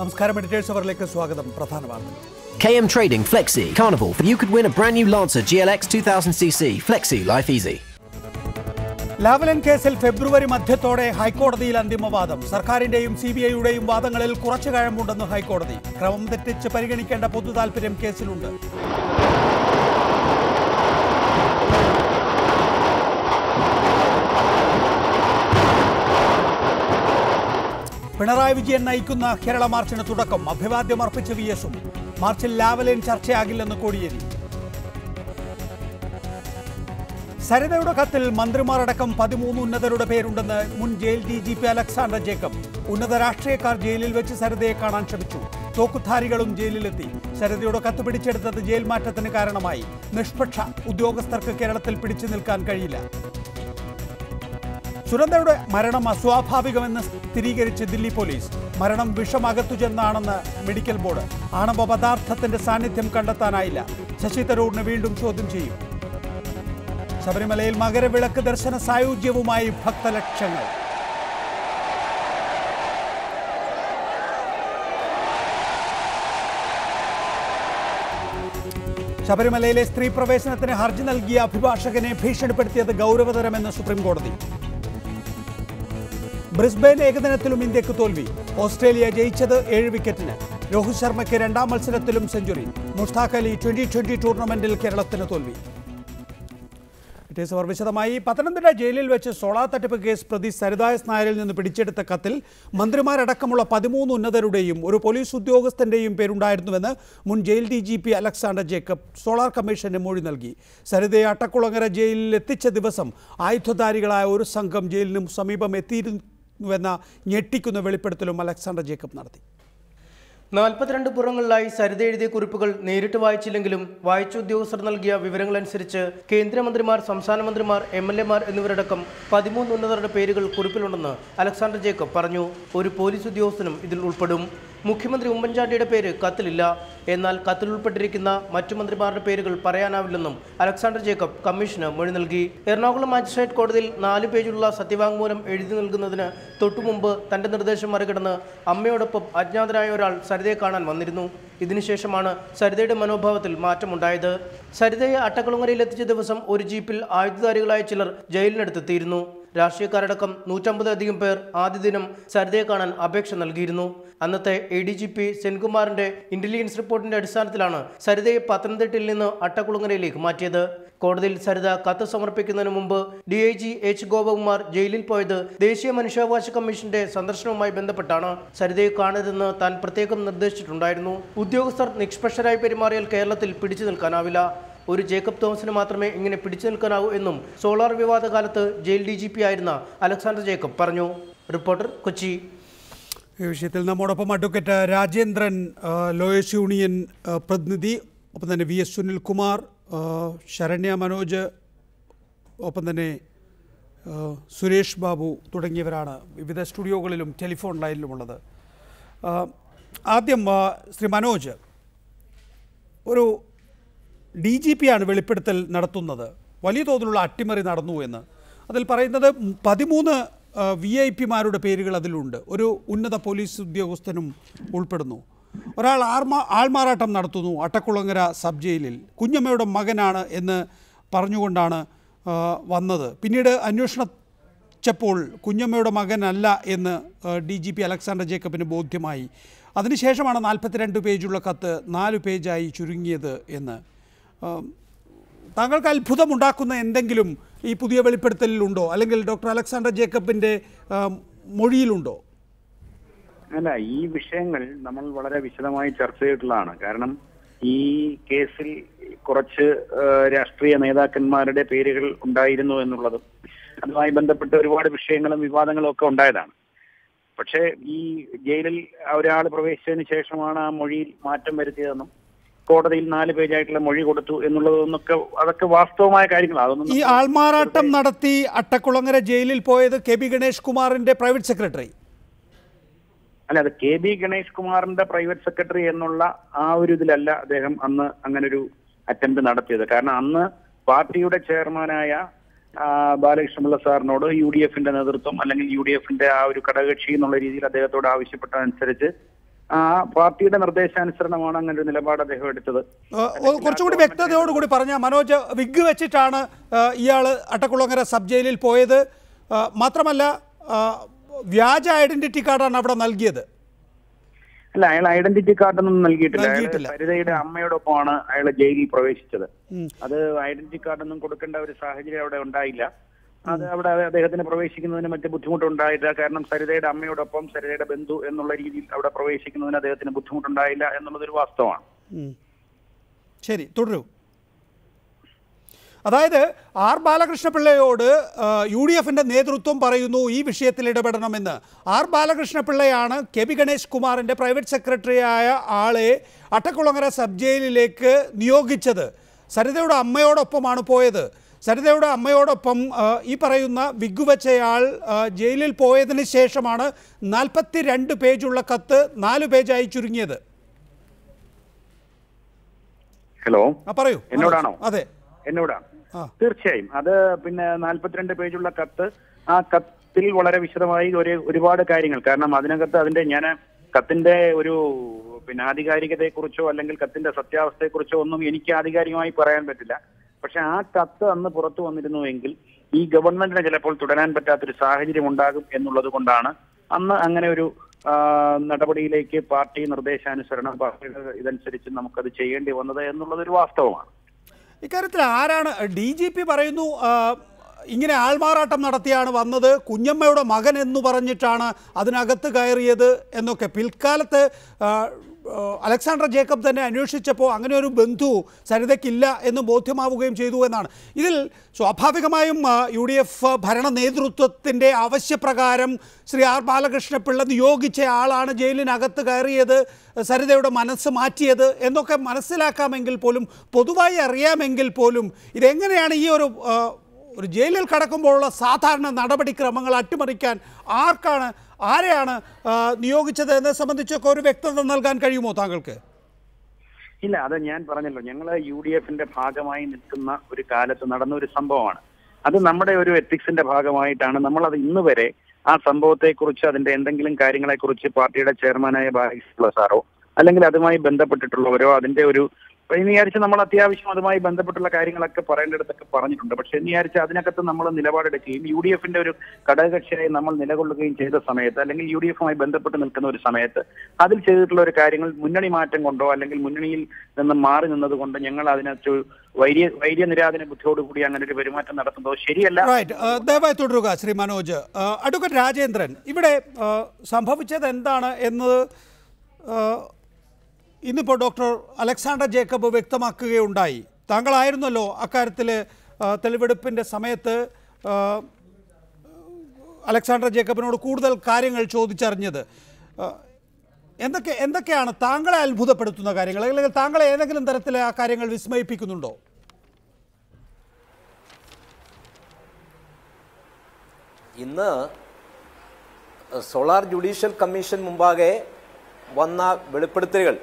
നമസ്കാരം എഡിറ്റേഴ്സ് അവറിലേക്ക് സ്വാഗതം പ്രധാന വാർത്തകൾ KM Trading Flexi Carnival. You could win a brand new Lancer GLX 2000cc. Flexi, life easy. Lavalin കേസിൽ ഫെബ്രുവരി മധ്യത്തോടെ ഹൈക്കോടതിയിൽ അന്തിമവാദം സർക്കാരിന്റെയും സി ബി ഐയുടെയും വാദങ്ങളിൽ കുറച്ചു കഴമ്പുണ്ടെന്ന് ഹൈക്കോടതി ക്രമം തെറ്റിച്ച് പരിഗണിക്കേണ്ട പൊതു താൽപര്യം കേസിലുണ്ട് പിണറായി വിജയൻ നയിക്കുന്ന കേരള മാർച്ചിന് തുടക്കം അഭിവാദ്യം അർപ്പിച്ച വി എസും മാർച്ചിൽ ലാവലിൻ ചർച്ചയാകില്ലെന്ന് കോടിയേരി സരിതയുടെ കത്തിൽ മന്ത്രിമാരടക്കം പതിമൂന്ന് ഉന്നതരുടെ പേരുണ്ടെന്ന് മുൻ jail D G P Alexander Jacob ഉന്നത രാഷ്ട്രീയക്കാർ ജയിലിൽ വെച്ച് സരിതയെ കാണാൻ ശ്രമിച്ചു തോക്കുധാരികളും ജയിലിലെത്തി സരിതയുടെ കത്ത് പിടിച്ചെടുത്തത് ജയിൽ മാറ്റത്തിന് കാരണമായി നിഷ്പക്ഷ ഉദ്യോഗസ്ഥർക്ക് കേരളത്തിൽ പിടിച്ചു നിൽക്കാൻ കഴിയില്ല സുരന്തയുടെ മരണം അസ്വാഭാവികമെന്ന് സ്ഥിരീകരിച്ച് ദില്ലി പോലീസ് മരണം വിഷമകത്തു ചെന്നാണെന്ന് മെഡിക്കൽ ബോർഡ് ആണവ പദാർത്ഥത്തിന്റെ സാന്നിധ്യം കണ്ടെത്താനായില്ല ശശി തരൂരിനെ വീണ്ടും ചോദ്യം ചെയ്യും ശബരിമലയിൽ മകരവിളക്ക് ദർശന സായുജ്യവുമായി ഭക്തലക്ഷങ്ങൾ ശബരിമലയിലെ സ്ത്രീ പ്രവേശനത്തിന് ഹർജി നൽകിയ അഭിഭാഷകനെ ഭീഷണിപ്പെടുത്തിയത് ഗൗരവതരമെന്ന് സുപ്രീം കോടതി ബ്രിസ്ബെയിൻ ഏകദിനത്തിലും ഇന്ത്യക്ക് തോൽവി ഓസ്ട്രേലിയ ജയിച്ചത് ഏഴ് വിക്കറ്റിന് രോഹിത് ശർമ്മയ്ക്ക് രണ്ടാം മത്സരത്തിലും century Mushtaq Ali twenty twenty ടൂർണമെന്റിൽ കേരളത്തിന് തോൽവി അവർ വിശദമായി പത്തനംതിട്ട ജയിലിൽ വെച്ച് സോളാർ തട്ടിപ്പ് കേസ് പ്രതി സരിതായസ് നായരിൽ നിന്ന് പിടിച്ചെടുത്ത കത്തിൽ മന്ത്രിമാരടക്കമുള്ള പതിമൂന്ന് ഉന്നതരുടെയും ഒരു പോലീസ് ഉദ്യോഗസ്ഥന്റെയും പേരുണ്ടായിരുന്നുവെന്ന് മുൻ jail D G P Alexander Jacob solar കമ്മീഷന് മൊഴി നൽകി സരിതയെ അട്ടക്കുളങ്ങര ജയിലിൽ എത്തിച്ച ദിവസം ആയുധധാരികളായ ഒരു സംഘം ജയിലിനും സമീപം എത്തിയിരുന്നുവെന്ന ഞെട്ടിക്കുന്ന വെളിപ്പെടുത്തലും അലക്സാണ്ടർ ജേക്കബ് നടത്തി നാൽപ്പത്തിരണ്ട് പുറങ്ങളിലായി സരിത എഴുതിയ കുറിപ്പുകൾ നേരിട്ട് വായിച്ചില്ലെങ്കിലും വായിച്ച ഉദ്യോഗസ്ഥർ നൽകിയ വിവരങ്ങളനുസരിച്ച് കേന്ദ്രമന്ത്രിമാർ സംസ്ഥാന മന്ത്രിമാർ എം എൽ എമാർ എന്നിവരടക്കം പതിമൂന്ന് ഉന്നതരുടെ പേരുകൾ കുറിപ്പിലുണ്ടെന്ന് അലക്സാണ്ടർ ജേക്കബ് പറഞ്ഞു ഒരു പോലീസ് ഉദ്യോഗസ്ഥനും ഇതിൽ ഉൾപ്പെടും മുഖ്യമന്ത്രി ഉമ്മൻചാണ്ടിയുടെ പേര് കത്തിലില്ല എന്നാൽ കത്തിൽ ഉൾപ്പെട്ടിരിക്കുന്ന മറ്റു മന്ത്രിമാരുടെ പേരുകൾ പറയാനാവില്ലെന്നും അലക്സാണ്ടർ ജേക്കബ് കമ്മീഷന് മൊഴി നൽകി എറണാകുളം മാജിസ്ട്രേറ്റ് കോടതിയിൽ നാല് പേജുള്ള സത്യവാങ്മൂലം എഴുതി നൽകുന്നതിന് തൊട്ടുമുമ്പ് തന്റെ നിർദ്ദേശം മറികടന്ന് അമ്മയോടൊപ്പം അജ്ഞാതനായ ഒരാൾ സരിതയെ കാണാൻ വന്നിരുന്നു ഇതിനുശേഷമാണ് സരിതയുടെ മനോഭാവത്തിൽ മാറ്റമുണ്ടായത് സരിതയെ അട്ടക്കുളങ്ങരയിൽ എത്തിച്ച ദിവസം ഒരു ജീപ്പിൽ ആയുധധാരികളായ ചിലർ ജയിലിനടുത്തെത്തിയിരുന്നു രാഷ്ട്രീയക്കാരടക്കം നൂറ്റമ്പതിലധികം പേർ ആദ്യ ദിനം സരിതയെ കാണാൻ അപേക്ഷ നൽകിയിരുന്നു അന്നത്തെ എ ഡി ജി പി സെൻകുമാറിന്റെ ഇന്റലിജൻസ് റിപ്പോർട്ടിന്റെ അടിസ്ഥാനത്തിലാണ് സരിതയെ പത്തനംതിട്ടയിൽ നിന്ന് അട്ടക്കുളങ്ങരയിലേക്ക് മാറ്റിയത് കോടതിയിൽ സരിത കത്ത് സമർപ്പിക്കുന്നതിന് മുമ്പ് D I G H Gopakumar ജയിലിൽ പോയത് ദേശീയ മനുഷ്യാവകാശ കമ്മീഷന്റെ സന്ദർശനവുമായി ബന്ധപ്പെട്ടാണ് സരിതയെ കാണരുതെന്ന് താൻ പ്രത്യേകം നിർദ്ദേശിച്ചിട്ടുണ്ടായിരുന്നു ഉദ്യോഗസ്ഥർ നിഷ്പക്ഷരായി പെരുമാറിയാൽ കേരളത്തിൽ പിടിച്ചു നിൽക്കാനാവില്ല ഒരു ജേക്കബ് തോമസിന് മാത്രമേ ഇങ്ങനെ പിടിച്ചു നിൽക്കാനാവൂ എന്നും സോളാർ വിവാദ കാലത്ത് ജയിൽ ഡി ജി പി ആയിരുന്ന അലക്സാണ്ടർ ജേക്കബ് പറഞ്ഞു റിപ്പോർട്ടർ കൊച്ചി ഈ വിഷയത്തിൽ നമ്മോടൊപ്പം അഡ്വക്കേറ്റ് രാജേന്ദ്രൻ ആ, ലോയേഴ്സ് യൂണിയൻ ആ, പ്രതിനിധി ഒപ്പം തന്നെ വി എസ് സുനിൽകുമാർ ആ, ശരണ്യ മനോജ് ഒപ്പം തന്നെ ആ, സുരേഷ് ബാബു തുടങ്ങിയവരാണ് വിവിധ സ്റ്റുഡിയോകളിലും ടെലിഫോൺ ലൈനിലുമുള്ളത് ആ, ആദ്യം ആ, ശ്രീ മനോജ് ഒരു ഡി ജി പി ആണ് വെളിപ്പെടുത്തൽ നടത്തുന്നത് വലിയ തോതിലുള്ള അട്ടിമറി നടന്നു എന്ന് അതിൽ പറയുന്നത് പതിമൂന്ന് വി ഐ പിമാരുടെ പേരുകൾ അതിലുണ്ട് ഒരു ഉന്നത പോലീസ് ഉദ്യോഗസ്ഥനും ഉൾപ്പെടുന്നു ഒരാൾ ആർമാ ആൾമാറാട്ടം നടത്തുന്നു അട്ടക്കുളങ്ങര സബ് ജയിലിൽ കുഞ്ഞമ്മയുടെ മകനാണ് എന്ന് പറഞ്ഞുകൊണ്ടാണ് ആ, വന്നത് പിന്നീട് അന്വേഷണച്ചപ്പോൾ കുഞ്ഞമ്മയുടെ മകനല്ല എന്ന് ഡി ജി പി അലക്സാണ്ടർ ജേക്കബിന് ബോധ്യമായി അതിനുശേഷമാണ് നാൽപ്പത്തിരണ്ട് പേജുള്ള കത്ത് നാല് പേജായി ചുരുങ്ങിയത് എന്ന് ആം, താങ്കൾക്ക് അത്ഭുതമുണ്ടാക്കുന്ന എന്തെങ്കിലും ഈ പുതിയ വെളിപ്പെടുത്തലിലുണ്ടോ അല്ലെങ്കിൽ ഡോക്ടർ അലക്സാണ്ടർ ജേക്കബിൻ്റെ ആം, മൊഴിയിലുണ്ടോ അല്ല ഈ വിഷയങ്ങൾ നമ്മൾ വളരെ വിശദമായി ചർച്ച ചെയ്തിട്ടുള്ളതാണ് കാരണം ഈ കേസിൽ കുറച്ച് ആ, രാഷ്ട്രീയ നേതാക്കന്മാരുടെ പേരുകൾ ഉണ്ടായിരുന്നു എന്നുള്ളതും അതുമായി ബന്ധപ്പെട്ട് ഒരുപാട് വിഷയങ്ങളും വിവാദങ്ങളും ഒക്കെ ഉണ്ടായതാണ് പക്ഷേ ഈ ജയിലിൽ ഒരാൾ പ്രവേശിച്ചതിന് ശേഷമാണ് ആ മൊഴിയിൽ മാറ്റം വരുത്തിയതെന്നും കോടതിയിൽ നാല് പേജായിട്ടുള്ള മൊഴി കൊടുത്തു എന്നുള്ളതൊന്നൊക്കെ അതൊക്കെ വാസ്തവമായ കാര്യങ്ങളാണ് അതൊന്നും ഈ ആൾമാറാട്ടം നടത്തി അട്ടക്കുളങ്ങര ജയിലിൽ പോയത് കെ ബി ഗണേഷ് കുമാറിൻ്റെ പ്രൈവറ്റ് സെക്രട്ടറി അല്ല അത് കെ ബി ഗണേഷ് കുമാറിന്റെ പ്രൈവറ്റ് സെക്രട്ടറി എന്നുള്ള ആ ഒരു ഇതിലല്ല അദ്ദേഹം അന്ന് അങ്ങനെ ഒരു അറ്റംപ്റ്റ് നടത്തിയത് കാരണം അന്ന് പാർട്ടിയുടെ ചെയർമാനായ ആ, ബാലകൃഷ്ണപിള്ള സാറിനോട് യു ഡി എഫിന്റെ നേതൃത്വം അല്ലെങ്കിൽ യു ഡി എഫിന്റെ ആ ഒരു ഘടകകക്ഷി എന്നുള്ള രീതിയിൽ അദ്ദേഹത്തോട് ആവശ്യപ്പെട്ടതനുസരിച്ച് ആ പാർട്ടിയുടെ നിർദ്ദേശാനുസരണമാണ് അങ്ങനെ ഒരു നിലപാട് അദ്ദേഹം എടുത്തത് ആ, ഒ- കുറച്ചുകൂടി വ്യക്തതയോടുകൂടി പറഞ്ഞ മനോജ് വിഗ് വെച്ചിട്ടാണ് ഇയാൾ അട്ടക്കുളങ്ങര സബ് ജയിലിൽ പോയത് ആ, മാത്രമല്ല ആ, വ്യാജ ഐഡന്റിറ്റി കാർഡാണ് അവിടെ നൽകിയത് അല്ല അയാൾ ഐഡന്റിറ്റി കാർഡൊന്നും നൽകിയിട്ടില്ല അയാൾ നൽകിയിട്ടില്ല. സരിതയുടെ അമ്മയോടൊപ്പമാണ് അയാൾ ജയിലിൽ പ്രവേശിച്ചത് അത് ഐഡന്റിറ്റി കാർഡൊന്നും കൊടുക്കേണ്ട ഒരു സാഹചര്യം അവിടെ ഉണ്ടായില്ല അത് അവിടെ അദ്ദേഹത്തിന് പ്രവേശിക്കുന്നതിന് മറ്റ് ബുദ്ധിമുട്ടുണ്ടായില്ല കാരണം സരിതയുടെ അമ്മയോടൊപ്പം സരിതയുടെ ബന്ധു എന്നുള്ള രീതിയിൽ അവിടെ പ്രവേശിക്കുന്നതിന് അദ്ദേഹത്തിന് ബുദ്ധിമുട്ടുണ്ടായില്ല എന്നുള്ളതൊരു വാസ്തവമാണ് ഉം. ശരി തുടരൂ അതായത് ആർ ബാലകൃഷ്ണപിള്ളയോട് ആ, യു ഡി എഫിൻ്റെ നേതൃത്വം പറയുന്നു ഈ വിഷയത്തിൽ ഇടപെടണമെന്ന് ആർ ബാലകൃഷ്ണപിള്ളയാണ് കെ പി ഗണേഷ് കുമാറിൻ്റെ പ്രൈവറ്റ് സെക്രട്ടറിയായ ആളെ അട്ടക്കുളങ്ങര സബ് ജയിലിലേക്ക് നിയോഗിച്ചത് സരിതയുടെ അമ്മയോടൊപ്പമാണ് പോയത് സരിതയുടെ അമ്മയോടൊപ്പം ആ, ഈ പറയുന്ന വിഗ് വെച്ചയാൾ ആ, ജയിലിൽ പോയതിന് ശേഷമാണ് നാൽപ്പത്തി രണ്ട് പേജുള്ള കത്ത് നാല് പേജായി ചുരുങ്ങിയത് ഹലോ ആ പറയൂ എന്നോടാണോ? അതെ എന്നോടാണ് ആ. തീർച്ചയായും അത് പിന്നെ നാൽപ്പത്തിരണ്ട് പേജുള്ള കത്ത് ആ കത്തിൽ വളരെ വിശദമായി ഒരു ഒരുപാട് കാര്യങ്ങൾ കാരണം അതിനകത്ത് അതിന്റെ ഞാൻ കത്തിന്റെ ഒരു പിന്നെ ആധികാരികതയെക്കുറിച്ചോ അല്ലെങ്കിൽ കത്തിന്റെ സത്യാവസ്ഥയെക്കുറിച്ചോ ഒന്നും എനിക്ക് ആധികാരികമായി പറയാൻ പറ്റില്ല പക്ഷെ ആ കത്ത് അന്ന് പുറത്തു വന്നിരുന്നുവെങ്കിൽ ഈ ഗവൺമെന്റിന് ചിലപ്പോൾ തുടരാൻ പറ്റാത്തൊരു സാഹചര്യം ഉണ്ടാകും എന്നുള്ളത് കൊണ്ടാണ് അന്ന് അങ്ങനെ ഒരു ആ, നടപടിയിലേക്ക് പാർട്ടി നിർദ്ദേശാനുസരണം പാർട്ടിയുടെ ഇതനുസരിച്ച് നമുക്കത് ചെയ്യേണ്ടി വന്നത് എന്നുള്ളത് ഒരു വാസ്തവമാണ് ഇക്കാര്യത്തിൽ ആരാണ് ഡി ജി പി പറയുന്നു ആ, ഇങ്ങനെ ആൾമാറാട്ടം നടത്തിയാണ് വന്നത് കുഞ്ഞമ്മയുടെ മകൻ എന്ന് പറഞ്ഞിട്ടാണ് അതിനകത്ത് കയറിയത് എന്നൊക്കെ പിൽക്കാലത്ത് ആ, ആ, അലക്സാണ്ടർ ജേക്കബ് തന്നെ അന്വേഷിച്ചപ്പോൾ അങ്ങനെ ഒരു ബന്ധു സരിതയ്ക്കില്ല എന്ന് ബോധ്യമാവുകയും ചെയ്തു എന്നാണ് ഇതിൽ സ്വാഭാവികമായും ആ, യു ഡി എഫ് ഭരണ നേതൃത്വത്തിൻ്റെ ആവശ്യപ്രകാരം ശ്രീ ആർ ബാലകൃഷ്ണപിള്ള നിയോഗിച്ച ആളാണ് ജയിലിനകത്ത് കയറിയത് സരിതയുടെ മനസ്സ് മാറ്റിയത് എന്നൊക്കെ മനസ്സിലാക്കാമെങ്കിൽ പോലും പൊതുവായി അറിയാമെങ്കിൽ പോലും ഇതെങ്ങനെയാണ് ഈ ഒരു ആ, ഒരു ജയിലിൽ കടക്കുമ്പോഴുള്ള സാധാരണ നടപടിക്രമങ്ങൾ അട്ടിമറിക്കാൻ ആർക്കാണ് ആരെയാണ് ആ, നിയോഗിച്ചത് എന്നെ സംബന്ധിച്ചൊക്കെ ഒരു വ്യക്തത നൽകാൻ കഴിയുമോ താങ്കൾക്ക് ഇല്ല അത് ഞാൻ പറഞ്ഞല്ലോ ഞങ്ങൾ യു ഡി എഫിന്റെ ഭാഗമായി നിൽക്കുന്ന ഒരു കാലത്ത് നടന്ന ഒരു സംഭവമാണ് അത് നമ്മുടെ ഒരു എത്തിക്സിന്റെ ഭാഗമായിട്ടാണ് നമ്മൾ അത് ഇന്ന് വരെ ആ സംഭവത്തെക്കുറിച്ച് അതിന്റെ എന്തെങ്കിലും കാര്യങ്ങളെക്കുറിച്ച് പാർട്ടിയുടെ ചെയർമാനായ ബാലകൃഷ്ണ സാറോ അല്ലെങ്കിൽ അതുമായി ബന്ധപ്പെട്ടിട്ടുള്ളവരോ അതിന്റെ ഒരു ഇപ്പൊ എന്ന് വിചാരിച്ച് നമ്മൾ അത്യാവശ്യം അതുമായി ബന്ധപ്പെട്ടുള്ള കാര്യങ്ങളൊക്കെ പറയേണ്ടിടത്തൊക്കെ പറഞ്ഞിട്ടുണ്ട് പക്ഷെ എന്ന് വിചാരിച്ച് അതിനകത്ത് നമ്മൾ നിലപാടെടുക്കുകയും യു ഡി എഫിന്റെ ഒരു ഘടകകക്ഷിയായി നമ്മൾ നിലകൊള്ളുകയും ചെയ്ത സമയത്ത് അല്ലെങ്കിൽ യു ഡി എഫുമായി ബന്ധപ്പെട്ട് നിൽക്കുന്ന ഒരു സമയത്ത് അതിൽ ചെയ്തിട്ടുള്ള ഒരു കാര്യങ്ങൾ മുന്നണി മാറ്റം കൊണ്ടോ അല്ലെങ്കിൽ മുന്നണിയിൽ നിന്ന് മാറി നിന്നത് കൊണ്ട് ഞങ്ങൾ അതിനകത്ത് വൈര്യ വൈര്യനിരാധന ബുദ്ധിയോടുകൂടി അങ്ങനെ ഒരു പെരുമാറ്റം നടത്തുന്നതോ ശരിയല്ല റൈറ്റ് ദയവായി തുടരുക ശ്രീ മനോജ് ആ, അഡ്വക്കേറ്റ് രാജേന്ദ്രൻ ഇവിടെ ആ, സംഭവിച്ചത് എന്താണ് എന്ന് ആ, ഇന്നിപ്പോൾ ഡോക്ടർ അലക്സാണ്ടർ ജേക്കബ് വ്യക്തമാക്കുകയുണ്ടായി താങ്കളായിരുന്നല്ലോ അക്കാര്യത്തിൽ തെളിവെടുപ്പിൻ്റെ സമയത്ത് ആ, അലക്സാണ്ടർ ജേക്കബിനോട് കൂടുതൽ കാര്യങ്ങൾ ചോദിച്ചറിഞ്ഞത് ആ, എന്തൊക്കെ എന്തൊക്കെയാണ് താങ്കളെ അത്ഭുതപ്പെടുത്തുന്ന കാര്യങ്ങൾ അല്ലെങ്കിൽ താങ്കളെ ഏതെങ്കിലും തരത്തിൽ ആ കാര്യങ്ങൾ വിസ്മയിപ്പിക്കുന്നുണ്ടോ ഇന്ന് സോളാർ ജുഡീഷ്യൽ കമ്മീഷൻ മുമ്പാകെ വന്ന വെളിപ്പെടുത്തലുകൾ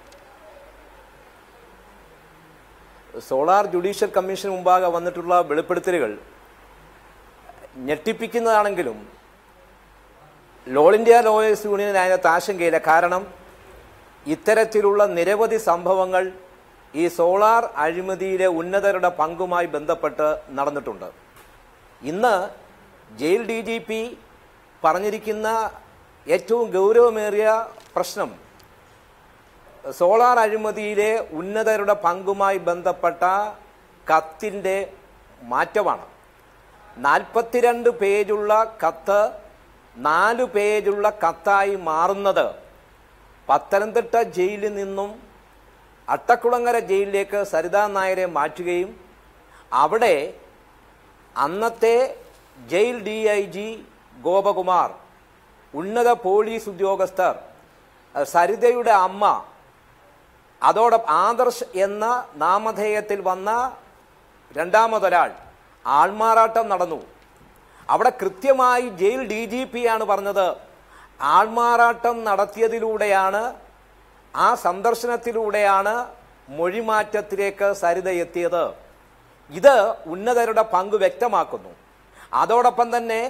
സോളാർ ജുഡീഷ്യൽ കമ്മീഷൻ മുമ്പാകെ വന്നിട്ടുള്ള വെളിപ്പെടുത്തലുകൾ ഞെട്ടിപ്പിക്കുന്നതാണെങ്കിലും ലോൾ ഇന്ത്യ ലോയേഴ്സ് യൂണിയൻ അതിനകത്ത് ആശങ്കയില്ല കാരണം ഇത്തരത്തിലുള്ള നിരവധി സംഭവങ്ങൾ ഈ സോളാർ അഴിമതിയിലെ ഉന്നതരുടെ പങ്കുമായി ബന്ധപ്പെട്ട് നടന്നിട്ടുണ്ട് ഇന്ന് ജയിൽ ഡി ജി പി പറഞ്ഞിരിക്കുന്ന ഏറ്റവും ഗൗരവമേറിയ പ്രശ്നം സോളാർ അഴിമതിയിലെ ഉന്നതരുടെ പങ്കുമായി ബന്ധപ്പെട്ട കത്തിൻ്റെ മാറ്റമാണ് നാൽപ്പത്തിരണ്ട് പേജുള്ള കത്ത് നാല് പേജുള്ള കത്തായി മാറുന്നത് പത്തനംതിട്ട ജയിലിൽ നിന്നും അട്ടക്കുളങ്ങര ജയിലിലേക്ക് സരിതാ നായരെ മാറ്റുകയും അവിടെ അന്നത്തെ jail D I G Gopakumar ഉന്നത പോലീസ് ഉദ്യോഗസ്ഥർ അഹ് സരിതയുടെ അമ്മ അതോടൊപ്പം ആദർശ് എന്ന നാമധേയത്തിൽ വന്ന രണ്ടാമതൊരാൾ ആൾമാറാട്ടം നടന്നു അവിടെ കൃത്യമായി ജയിൽ ഡി ജി പി ആണ് പറഞ്ഞത് ആൾമാറാട്ടം നടത്തിയതിലൂടെയാണ് ആ സന്ദർശനത്തിലൂടെയാണ് മൊഴിമാറ്റത്തിലേക്ക് സരിത എത്തിയത് ഇത് ഉന്നതരുടെ പങ്ക് വ്യക്തമാക്കുന്നു അതോടൊപ്പം തന്നെ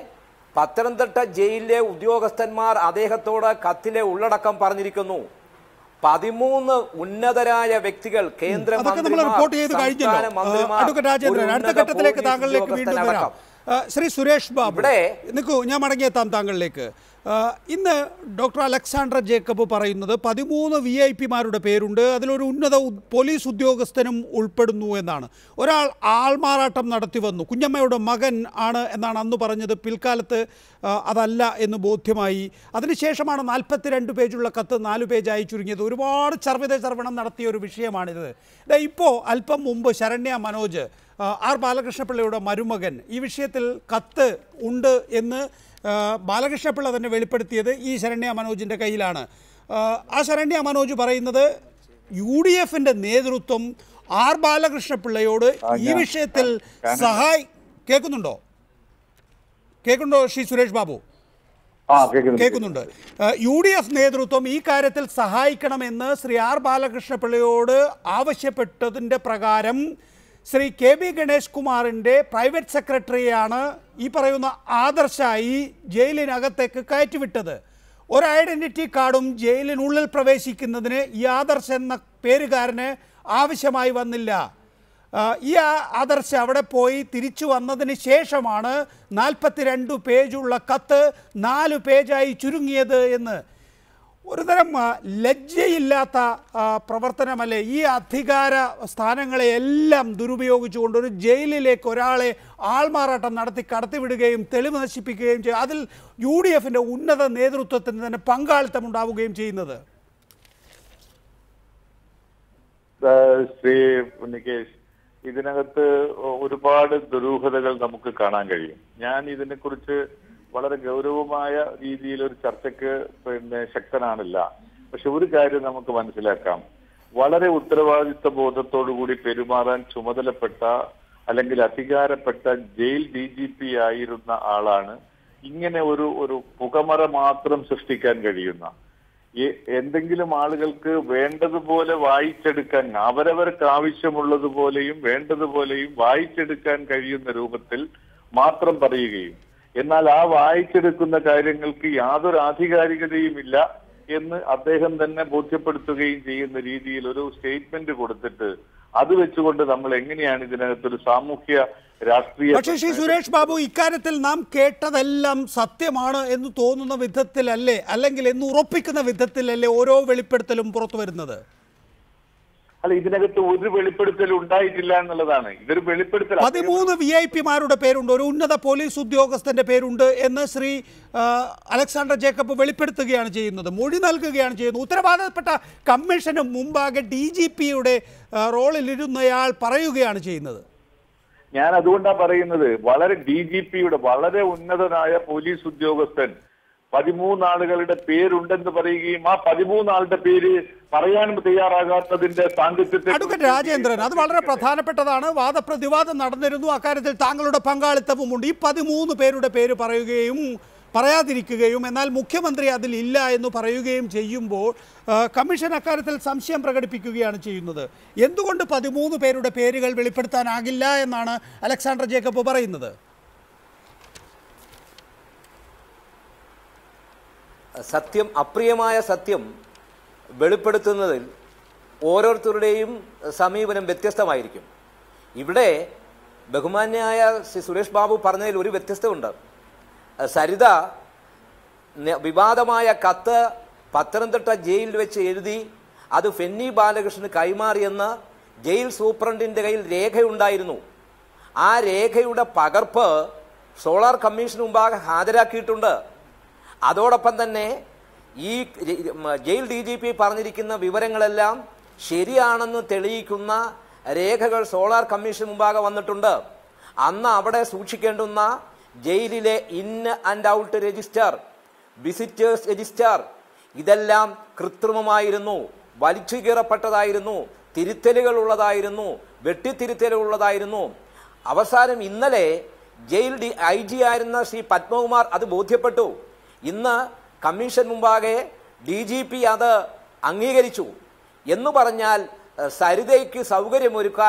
പത്തനംതിട്ട ജയിലിലെ ഉദ്യോഗസ്ഥന്മാർ അദ്ദേഹത്തോട് കത്തിലെ ഉള്ളടക്കം പറഞ്ഞിരിക്കുന്നു പതിമൂന്ന് ഉന്നതരായ വ്യക്തികൾ കേന്ദ്ര അതൊക്കെ നമ്മൾ റിപ്പോർട്ട് ചെയ്ത് കഴിഞ്ഞല്ലോ അഡ്വക്കേറ്റ് രാജേന്ദ്രൻ അടുത്ത ഘട്ടത്തിലേക്ക് താങ്കളിലേക്ക് വീണ്ടും വരാം ആ, ശ്രീ സുരേഷ് ബാബു ഇവിടെ- നിൽക്കൂ ഞാൻ മടങ്ങിയെത്താം താങ്കളിലേക്ക് ആ, ഇന്ന് ഡോക്ടർ അലക്സാണ്ടർ ജേക്കബ് പറയുന്നത് പതിമൂന്ന് വി ഐ പിമാരുടെ പേരുണ്ട് അതിലൊരു ഉന്നത ഉ- പോലീസ് ഉദ്യോഗസ്ഥനും ഉൾപ്പെടുന്നു എന്നാണ് ഒരാൾ ആൾമാറാട്ടം നടത്തി വന്നു കുഞ്ഞമ്മയുടെ മകൻ ആണ് എന്നാണ് അന്ന് പറഞ്ഞത് പിൽക്കാലത്ത് ആ, അതല്ല എന്ന് ബോധ്യമായി അതിനുശേഷമാണ് നാൽപ്പത്തിരണ്ട് പേജുള്ള കത്ത് നാല് പേജായി ചുരുങ്ങിയത് ഒരുപാട് ചർവിത ചർവണം നടത്തിയ ഒരു വിഷയമാണിത് ദാ ഇപ്പോൾ അല്പം മുമ്പ് ശരണ്യ മനോജ് ആ, ആർ ബാലകൃഷ്ണപിള്ളയുടെ മരുമകൻ ഈ വിഷയത്തിൽ കത്ത് ഉണ്ട് എന്ന് ആ, ബാലകൃഷ്ണപിള്ള തന്നെ വെളിപ്പെടുത്തിയത് ഈ ശരണ്യ മനോജിൻ്റെ കയ്യിലാണ് ആ, ആ ശരണ്യ മനോജ് പറയുന്നത് യു ഡി എഫിൻ്റെ നേതൃത്വം ആർ ബാലകൃഷ്ണപിള്ളയോട് ഈ വിഷയത്തിൽ സഹായി കേൾക്കുന്നുണ്ടോ കേൾക്കുന്നുണ്ടോ ശ്രീ സുരേഷ് ബാബു ആ കേൾക്കുന്നു കേൾക്കുന്നുണ്ട് ഏഹ് യു ഡി എഫ് നേതൃത്വം ഈ കാര്യത്തിൽ സഹായിക്കണമെന്ന് ശ്രീ ആർ ബാലകൃഷ്ണപിള്ളയോട് ആവശ്യപ്പെട്ടതിൻ്റെ പ്രകാരം ശ്രീ കെ ബി ഗണേഷ് കുമാറിൻ്റെ പ്രൈവറ്റ് സെക്രട്ടറിയാണ് ഈ പറയുന്ന ആദർശായി ജയിലിനകത്തേക്ക് കയറ്റിവിട്ടത് ഒരു ഐഡൻറ്റിറ്റി കാർഡും ജയിലിനുള്ളിൽ പ്രവേശിക്കുന്നതിന് ഈ ആദർശ് എന്ന പേരുകാരന് ആവശ്യമായി വന്നില്ല ആ, ഈ ആ- ആദർശ് അവിടെ പോയി തിരിച്ചു വന്നതിന് ശേഷമാണ് നാൽപ്പത്തിരണ്ട് പേജുള്ള കത്ത് നാല് പേജായി ചുരുങ്ങിയത് എന്ന് ഒരുതരം ആ, ലജ്ജയില്ലാത്ത ആ, പ്രവർത്തനമല്ലേ ഈ അധികാര സ്ഥാനങ്ങളെ എല്ലാം ദുരുപയോഗിച്ചുകൊണ്ട് ഒരു ജയിലിലേക്ക് ഒരാളെ ആൾമാറാട്ടം നടത്തി കടത്തിവിടുകയും തെളിവ് നശിപ്പിക്കുകയും ചെയ്യും അതിൽ യു ഡി എഫിൻ്റെ ഉന്നത നേതൃത്വത്തിന് തന്നെ പങ്കാളിത്തം ഉണ്ടാവുകയും ചെയ്യുന്നത് ആ, ശ്രീ പുണ്യകേശ് ഇതിനകത്ത് ഒരുപാട് ദുരൂഹതകൾ നമുക്ക് കാണാൻ കഴിയും ഞാൻ ഇതിനെക്കുറിച്ച് വളരെ ഗൗരവമായ രീതിയിൽ ഒരു ചർച്ചയ്ക്ക് പിന്നെ ശക്തനാണില്ല പക്ഷെ ഒരു കാര്യം നമുക്ക് മനസ്സിലാക്കാം വളരെ ഉത്തരവാദിത്ത ബോധത്തോടു കൂടി പെരുമാറാൻ ചുമതലപ്പെട്ട അല്ലെങ്കിൽ അധികാരപ്പെട്ട ജയിൽ ഡി ജി പി ആയിരുന്ന ആളാണ് ഇങ്ങനെ ഒരു ഒരു പുകമറ മാത്രം സൃഷ്ടിക്കാൻ കഴിയുന്ന ഈ- എന്തെങ്കിലും ആളുകൾക്ക് വേണ്ടതുപോലെ വായിച്ചെടുക്കാൻ അവരവർക്ക് ആവശ്യമുള്ളതുപോലെയും വേണ്ടതുപോലെയും വായിച്ചെടുക്കാൻ കഴിയുന്ന രൂപത്തിൽ മാത്രം പറയുകയും എന്നാൽ ആ വായിച്ചെടുക്കുന്ന കാര്യങ്ങൾക്ക് യാതൊരു ആധികാരികതയും ഇല്ല എന്ന് അദ്ദേഹം തന്നെ ബോധ്യപ്പെടുത്തുകയും ചെയ്യുന്ന രീതിയിൽ ഒരു സ്റ്റേറ്റ്മെന്റ് കൊടുത്തിട്ട് അത് വെച്ചുകൊണ്ട് നമ്മൾ എങ്ങനെയാണ് ഇതിനകത്തൊരു സാമൂഹ്യ രാഷ്ട്രീയ പക്ഷേ ശ്രീ സുരേഷ് ബാബു ഇക്കാര്യത്തിൽ നാം കേട്ടതെല്ലാം സത്യമാണ് എന്ന് തോന്നുന്ന വിധത്തിലല്ലേ അല്ലെങ്കിൽ എന്ന് ഉറപ്പിക്കുന്ന വിധത്തിലല്ലേ ഓരോ വെളിപ്പെടുത്തലും പുറത്തു വരുന്നത് അല്ല ഇതിനകത്ത് ഒരു വെളിപ്പെടുത്തൽ ഉണ്ടായിട്ടില്ല എന്നുള്ളതാണ് ഇതൊരു വെളിപ്പെടുത്തൽ പതിമൂന്ന് വി ഐ പിമാരുടെ പേരുണ്ട് ഒരു ഉന്നത പോലീസ് ഉദ്യോഗസ്ഥന്റെ പേരുണ്ട് എന്ന് ശ്രീ ആ, അലക്സാണ്ടർ ജേക്കബ് വെളിപ്പെടുത്തുകയാണ് ചെയ്യുന്നത് മൊഴി നൽകുകയാണ് ചെയ്യുന്നത് ഉത്തരവാദപ്പെട്ട കമ്മീഷന് മുമ്പാകെ ഡി ജി പിയുടെ റോളിലിരുന്നയാൾ പറയുകയാണ് ചെയ്യുന്നത് ഞാൻ അതുകൊണ്ടാ പറയുന്നത് വളരെ ഡി ജി പിയുടെ വളരെ ഉന്നതനായ പോലീസ് ഉദ്യോഗസ്ഥൻ പതിമൂന്ന് ആളുകളുടെ പേരുണ്ടെന്ന് പറയുകയും ആ പതിമൂന്ന് ആളുടെ പേര് പറയാനും തയ്യാറാകാത്തതിന്റെ സാങ്കത്യത്തെ അഡ്വക്കേറ്റ് രാജേന്ദ്രൻ അത് വളരെ പ്രധാനപ്പെട്ടതാണ് വാദപ്രതിവാദം നടന്നിരുന്നു അക്കാര്യത്തിൽ താങ്കളുടെ പങ്കാളിത്തവുമുണ്ട് ഈ പതിമൂന്ന് പേരുടെ പേര് പറയുകയും പറയാതിരിക്കുകയും എന്നാൽ മുഖ്യമന്ത്രി അതിൽ ഇല്ല എന്ന് പറയുകയും ചെയ്യുമ്പോൾ ആ, കമ്മീഷൻ അക്കാര്യത്തിൽ സംശയം പ്രകടിപ്പിക്കുകയാണ് ചെയ്യുന്നത് എന്തുകൊണ്ട് പതിമൂന്ന് പേരുടെ പേരുകൾ വെളിപ്പെടുത്താനാകില്ല എന്നാണ് അലക്സാണ്ടർ ജേക്കബ് പറയുന്നത് സത്യം അപ്രിയമായ സത്യം വെളിപ്പെടുത്തുന്നതിൽ ഓരോരുത്തരുടെയും സമീപനം വ്യത്യസ്തമായിരിക്കും ഇവിടെ ബഹുമാന്യായ ശ്രീ സുരേഷ് ബാബു പറഞ്ഞതിൽ ഒരു വ്യത്യസ്തമുണ്ട് സരിത ന- വിവാദമായ കത്ത് പത്തനംതിട്ട ജയിലിൽ വെച്ച് എഴുതി അത് ഫെന്നി ബാലകൃഷ്ണന് കൈമാറിയെന്ന് ജയിൽ സൂപ്രണ്ടിന്റെ കയ്യിൽ രേഖയുണ്ടായിരുന്നു ആ രേഖയുടെ പകർപ്പ് സോളാർ കമ്മീഷന് മുമ്പാകെ ഹാജരാക്കിയിട്ടുണ്ട് അതോടൊപ്പം തന്നെ ഈ ര- മ- ജയിൽ ഡി ജി പി പറഞ്ഞിരിക്കുന്ന വിവരങ്ങളെല്ലാം ശരിയാണെന്ന് തെളിയിക്കുന്ന രേഖകൾ സോളാർ കമ്മീഷൻ മുമ്പാകെ വന്നിട്ടുണ്ട് അന്ന് അവിടെ സൂക്ഷിക്കേണ്ടുന്ന ജയിലിലെ in and out register visitors register ഇതെല്ലാം കൃത്രിമമായിരുന്നു വലിച്ചു കീറപ്പെട്ടതായിരുന്നു തിരുത്തലുകൾ ഉള്ളതായിരുന്നു വെട്ടിത്തിരുത്തലുകൾ ഉള്ളതായിരുന്നു അവസാനം ഇന്നലെ ജയിൽ ഡി ഐ ജി ആയിരുന്ന ശ്രീ പത്മകുമാർ അത് ബോധ്യപ്പെട്ടു ഇന്ന് കമ്മീഷൻ മുമ്പാകെ ഡി ജി പി അത് അംഗീകരിച്ചു എന്ന് പറഞ്ഞാൽ ഏഹ്, സരിതയ്ക്ക് സൗകര്യമൊരുക്കാൻ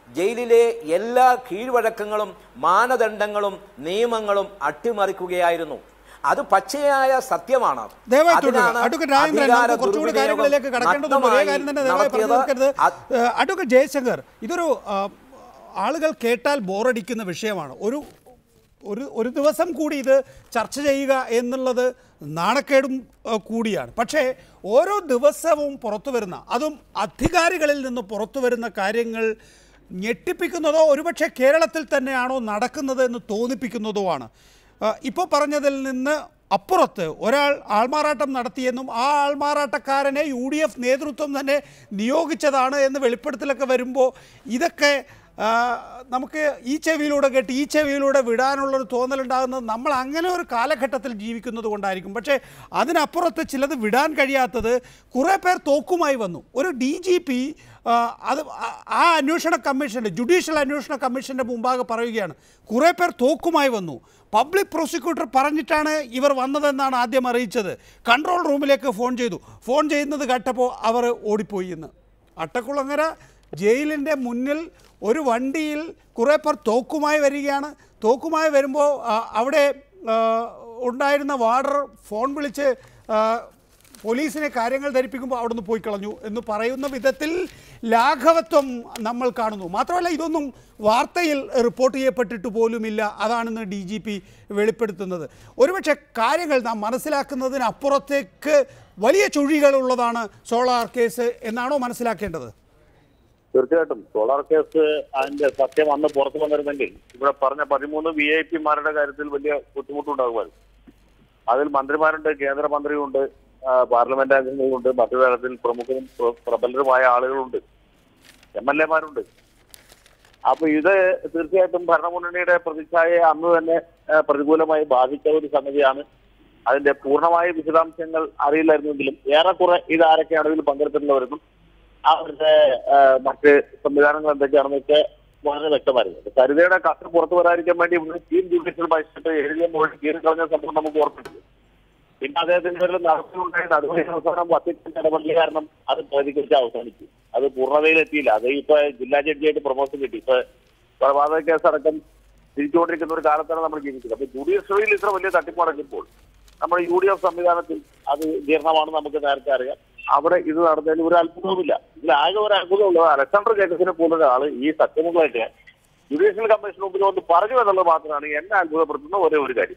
ജയിലിലെ എല്ലാ കീഴ്വഴക്കങ്ങളും മാനദണ്ഡങ്ങളും നിയമങ്ങളും അട്ടിമറിക്കുകയായിരുന്നു അത് പച്ചയായ സത്യമാണ് ദയവായി തുടരുക. അതിനാണ് അഡ്വക്കേറ്റ് രാജേന്ദ്രൻ അധികാര നമുക്ക് കുറച്ചുകൂടി ദുർവിനിയോഗം കാര്യങ്ങളിലേക്ക് കടക്കേണ്ടതുണ്ട് ഒരേ കാര്യം തന്നെ ദയവായി പറഞ്ഞു നടത്തിയത്. തീർക്കരുത് അത് ഏഹ്, അഡ്വക്കേറ്റ് ജയശങ്കർ ഇതൊരു ആ, ആളുകൾ കേട്ടാൽ ബോറടിക്കുന്ന വിഷയമാണ് ഒരു ഒരു ഒരു ദിവസം കൂടി ഇത് ചർച്ച ചെയ്യുക എന്നുള്ളത് നാണക്കേടും ആ, കൂടിയാണ് പക്ഷേ ഓരോ ദിവസവും പുറത്തു വരുന്ന അതും അധികാരികളിൽ നിന്ന് പുറത്തു വരുന്ന കാര്യങ്ങൾ ഞെട്ടിപ്പിക്കുന്നതോ ഒരുപക്ഷെ കേരളത്തിൽ തന്നെയാണോ നടക്കുന്നത് എന്ന് തോന്നിപ്പിക്കുന്നതോ ആണ് ഇപ്പോൾ പറഞ്ഞതിൽ നിന്ന് അപ്പുറത്ത് ഒരാൾ ആൾമാറാട്ടം നടത്തിയെന്നും ആ ആൾമാറാട്ടക്കാരനെ യു ഡി എഫ് നേതൃത്വം തന്നെ നിയോഗിച്ചതാണ് എന്ന് വെളിപ്പെടുത്തലൊക്കെ വരുമ്പോൾ ഇതൊക്കെ ആ, നമുക്ക് ഈ ചെവിയിലൂടെ കേട്ട് ഈ ചെവിയിലൂടെ വിടാനുള്ളൊരു തോന്നലുണ്ടാകുന്നത് നമ്മൾ അങ്ങനെ ഒരു കാലഘട്ടത്തിൽ ജീവിക്കുന്നത് കൊണ്ടായിരിക്കും പക്ഷേ അതിനപ്പുറത്ത് ചിലത് വിടാൻ കഴിയാത്തത് കുറേ പേർ തോക്കുമായി വന്നു ഒരു ഡി ജി പി അത് ആ- ആ അന്വേഷണ കമ്മീഷൻ്റെ ജുഡീഷ്യൽ അന്വേഷണ കമ്മീഷൻ്റെ മുമ്പാകെ പറയുകയാണ് കുറേ പേർ തോക്കുമായി വന്നു പബ്ലിക് പ്രോസിക്യൂട്ടർ പറഞ്ഞിട്ടാണ് ഇവർ വന്നതെന്നാണ് ആദ്യം അറിയിച്ചത് കൺട്രോൾ റൂമിലേക്ക് ഫോൺ ചെയ്തു ഫോൺ ചെയ്യുന്നത് കേട്ടപ്പോൾ അവർ ഓടിപ്പോയി എന്ന് അട്ടക്കുളങ്ങര ജയിലിൻ്റെ മുന്നിൽ ഒരു വണ്ടിയിൽ കുറേ പേർ തോക്കുമായി വരികയാണ് തോക്കുമായി വരുമ്പോൾ ആ, അവിടെ ആ, ഉണ്ടായിരുന്ന വാർഡർ ഫോൺ വിളിച്ച് ആ, പോലീസിനെ കാര്യങ്ങൾ ധരിപ്പിക്കുമ്പോൾ അവിടുന്ന് പോയി കളഞ്ഞു എന്ന് പറയുന്ന വിധത്തിൽ ലാഘവത്വം നമ്മൾ കാണുന്നു മാത്രമല്ല ഇതൊന്നും വാർത്തയിൽ റിപ്പോർട്ട് ചെയ്യപ്പെട്ടിട്ട് പോലുമില്ല അതാണെന്ന് ഡി ജി പി വെളിപ്പെടുത്തുന്നത് ഒരുപക്ഷെ കാര്യങ്ങൾ നാം മനസ്സിലാക്കുന്നതിനപ്പുറത്തേക്ക് വലിയ ചുഴികളുള്ളതാണ് സോളാർ കേസ് എന്നാണോ മനസ്സിലാക്കേണ്ടത് തീർച്ചയായിട്ടും സോളാർ കേസ് അതിന്റെ സത്യം അന്ന് പുറത്തു വന്നിരുന്നെങ്കിൽ ഇവിടെ പറഞ്ഞ പതിമൂന്ന് വി ഐ പിമാരുടെ കാര്യത്തിൽ വലിയ ബുദ്ധിമുട്ടുണ്ടാകുമായിരുന്നു അതിൽ മന്ത്രിമാരുണ്ട് കേന്ദ്രമന്ത്രിയുണ്ട് ആ, പാർലമെന്റ് അംഗങ്ങളുണ്ട് മറ്റു തരത്തിൽ പ്രമുഖരും പ്ര- പ്രബലരുമായ ആളുകളുണ്ട് എം എൽ എമാരുണ്ട് അപ്പൊ ഇത് തീർച്ചയായിട്ടും ഭരണമുന്നണിയുടെ പ്രതിച്ഛായയെ അന്ന് തന്നെ ആ, പ്രതികൂലമായി ബാധിച്ച ഒരു സംഗതിയാണ് അതിന്റെ പൂർണ്ണമായ വിശദാംശങ്ങൾ അറിയില്ലായിരുന്നെങ്കിലും ഏറെക്കുറെ ഇത് ആരൊക്കെയാണ് ഇതിൽ പങ്കെടുത്തിട്ടുള്ളവരെന്നും അവരുടെ ആ, മറ്റ് സംവിധാനങ്ങൾ എന്തൊക്കെയാണെന്നൊക്കെ വളരെ വ്യക്തമായിരുന്നു സരിതയുടെ കത്ത് പുറത്തു വരാതിരിക്കാൻ വേണ്ടി ഇന്ന് ചീഫ് ജുഡീഷ്യൽ മജിസ്ട്രേറ്റ് എഴുതിയ മൊഴി കീറിക്കളഞ്ഞ സംഭവം നമുക്ക് ഓർമ്മിച്ചു പിന്നെ അദ്ദേഹത്തിന്റെ പേരിൽ നടത്തിലുണ്ടായ നടപടി അവസാനം വത്തിക്കാൻ ഇടപെടൽ കാരണം അത് പ്രതികരിച്ച് അവസാനിച്ചു അത് പൂർണ്ണതയിലെത്തിയില്ല അത് ഇപ്പൊ ജില്ലാ ജഡ്ജിയായിട്ട് പ്രൊമോഷൻ കിട്ടി ഇപ്പൊ കൊലപാതക കേസ് അടക്കം തിരിച്ചുകൊണ്ടിരിക്കുന്ന ഒരു കാലത്താണ് നമ്മൾ ജീവിക്കുന്നത് അപ്പൊ ജുഡീഷ്യറിയിൽ ഇത്ര വലിയ തട്ടിപ്പ് നടക്കുമ്പോൾ നമ്മൾ യു ഡി എഫ് സംവിധാനത്തിൽ അത് ജീർണമാണെന്ന് നമുക്ക് നേരത്തെ അറിയാം അവിടെ ഇത് നടന്നതിൽ ഒരു അത്ഭുതവുമില്ല ഇതിൽ ആകെ ഒരു അത്ഭുതമുള്ളത് അലക്സാണ്ടർ ജേക്കബിനെ പോലൊരു ആള് ഈ സത്യമുകളൊക്കെ ജുഡീഷ്യൽ കമ്മീഷൻ മുമ്പിൽ വന്ന് പറഞ്ഞു എന്നുള്ളത് മാത്രമാണ് എന്നെ അത്ഭുതപ്പെടുത്തുന്ന ഒരേ ഒരു കാര്യം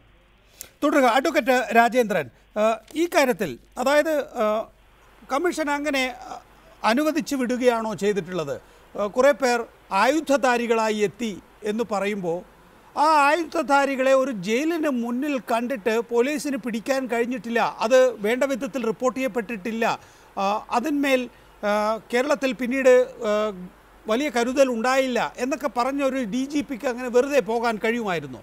തുടരുക അഡ്വക്കേറ്റ് രാജേന്ദ്രൻ ആ, ഈ കാര്യത്തിൽ അതായത് ആ, കമ്മീഷൻ അങ്ങനെ ആ, അനുവദിച്ചു വിടുകയാണോ ചെയ്തിട്ടുള്ളത് ആ, കുറേ പേർ ആയുധധാരികളായി എത്തി എന്ന് പറയുമ്പോൾ ആ ആയുധധാരികളെ ഒരു ജയിലിന് മുന്നിൽ കണ്ടിട്ട് പോലീസിന് പിടിക്കാൻ കഴിഞ്ഞിട്ടില്ല അത് വേണ്ട വിധത്തിൽ റിപ്പോർട്ട് ചെയ്യപ്പെട്ടിട്ടില്ല ആ, അതിന്മേൽ ആ, കേരളത്തിൽ പിന്നീട് ആ, വലിയ കരുതൽ ഉണ്ടായില്ല എന്നൊക്കെ പറഞ്ഞ ഒരു ഡി ജി പിക്ക് അങ്ങനെ വെറുതെ പോകാൻ കഴിയുമായിരുന്നു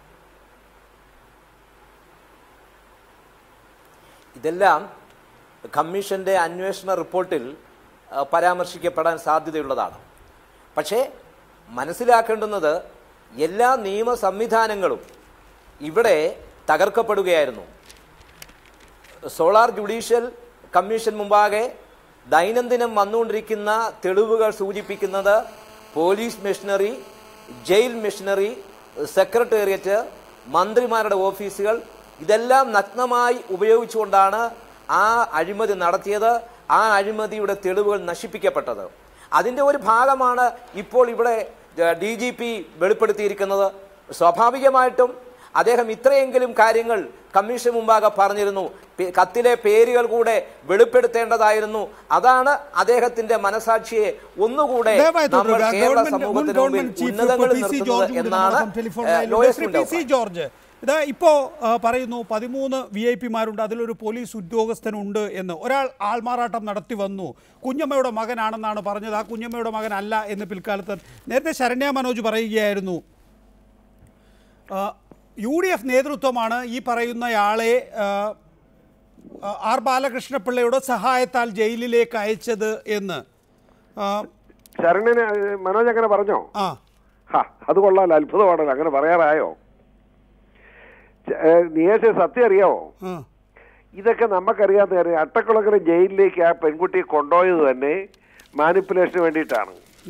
ഇതെല്ലാം കമ്മീഷന്റെ അന്വേഷണ റിപ്പോർട്ടിൽ ആ, പരാമർശിക്കപ്പെടാൻ സാധ്യതയുള്ളതാണ് പക്ഷേ മനസ്സിലാക്കേണ്ടുന്നത് എല്ലാ നിയമ സംവിധാനങ്ങളും ഇവിടെ തകർക്കപ്പെടുകയായിരുന്നു സോളാർ ജുഡീഷ്യൽ കമ്മീഷൻ മുമ്പാകെ ദൈനംദിനം വന്നുകൊണ്ടിരിക്കുന്ന തെളിവുകൾ സൂചിപ്പിക്കുന്നത് police machinery jail machinery secretariat മന്ത്രിമാരുടെ ഓഫീസുകൾ ഇതെല്ലാം നഗ്നമായി ഉപയോഗിച്ചുകൊണ്ടാണ് ആ അഴിമതി നടത്തിയത് ആ അഴിമതിയുടെ തെളിവുകൾ നശിപ്പിക്കപ്പെട്ടത് അതിൻ്റെ ഒരു ഭാഗമാണ് ഇപ്പോൾ ഇവിടെ ഡി ജി പി വെളിപ്പെടുത്തിയിരിക്കുന്നത് സ്വാഭാവികമായിട്ടും അദ്ദേഹം ഇത്രയെങ്കിലും കാര്യങ്ങൾ കമ്മീഷൻ മുമ്പാകെ പറഞ്ഞിരുന്നു പേ- കത്തിലെ പേരുകൾ കൂടെ വെളിപ്പെടുത്തേണ്ടതായിരുന്നു അതാണ് അദ്ദേഹത്തിന്റെ മനസാക്ഷിയെ ഒന്നുകൂടെ ദയവായി നമ്മൾ തുടരുക. കേരള ഗവൺമെന്റ് മുൻ സമൂഹത്തിന് മുമ്പിൽ ഗവൺമെന്റ് ചീഫ് ഉന്നതങ്ങളിൽ പി സി നിർത്തുന്നത് ജോർജ് കൂടി എന്നാണ് നമ്മോടൊപ്പം ടെലിഫോൺ ഏഹ്, ലൈനിലുണ്ട്. ലോയസ് ശ്രീ പി സി മുണ്ടോക്ക. ജോർജ് ഇത് ഇപ്പോൾ പറയുന്നു പതിമൂന്ന് വി ഐ പിമാരുണ്ട് അതിലൊരു പോലീസ് ഉദ്യോഗസ്ഥനുണ്ട് എന്ന് ഒരാൾ ആൾമാറാട്ടം നടത്തി വന്നു കുഞ്ഞമ്മയുടെ മകനാണെന്നാണ് പറഞ്ഞത് ആ കുഞ്ഞമ്മയുടെ മകൻ അല്ല എന്ന് പിൽക്കാലത്ത് നേരത്തെ ശരണ്യ മനോജ് പറയുകയായിരുന്നു ആ, യു ഡി എഫ് നേതൃത്വമാണ് ഈ പറയുന്നയാളെ ആ, ആ, ആർ ബാലകൃഷ്ണപിള്ളയുടെ സഹായത്താൽ ജയിലിലേക്ക് അയച്ചത് എന്ന് ആ, ശരണ്യന് മനോജ് അങ്ങനെ പറഞ്ഞോ ആ ഹാ അത് കൊള്ളാലോ അത്ഭുതമാണല്ലോ അങ്ങനെ പറയാറായോ ച- ഏ, നിയേഷ് സത്യം അറിയാവോ ആ ഇതൊക്കെ നമുക്കറിയാവുന്ന കാര്യം അട്ടക്കുളങ്ങര ജയിലിലേക്ക് ആ പെൺകുട്ടിയെ കൊണ്ടുപോയത് തന്നെ മാനിപ്പുലേഷന് വേണ്ടിയിട്ടാണ്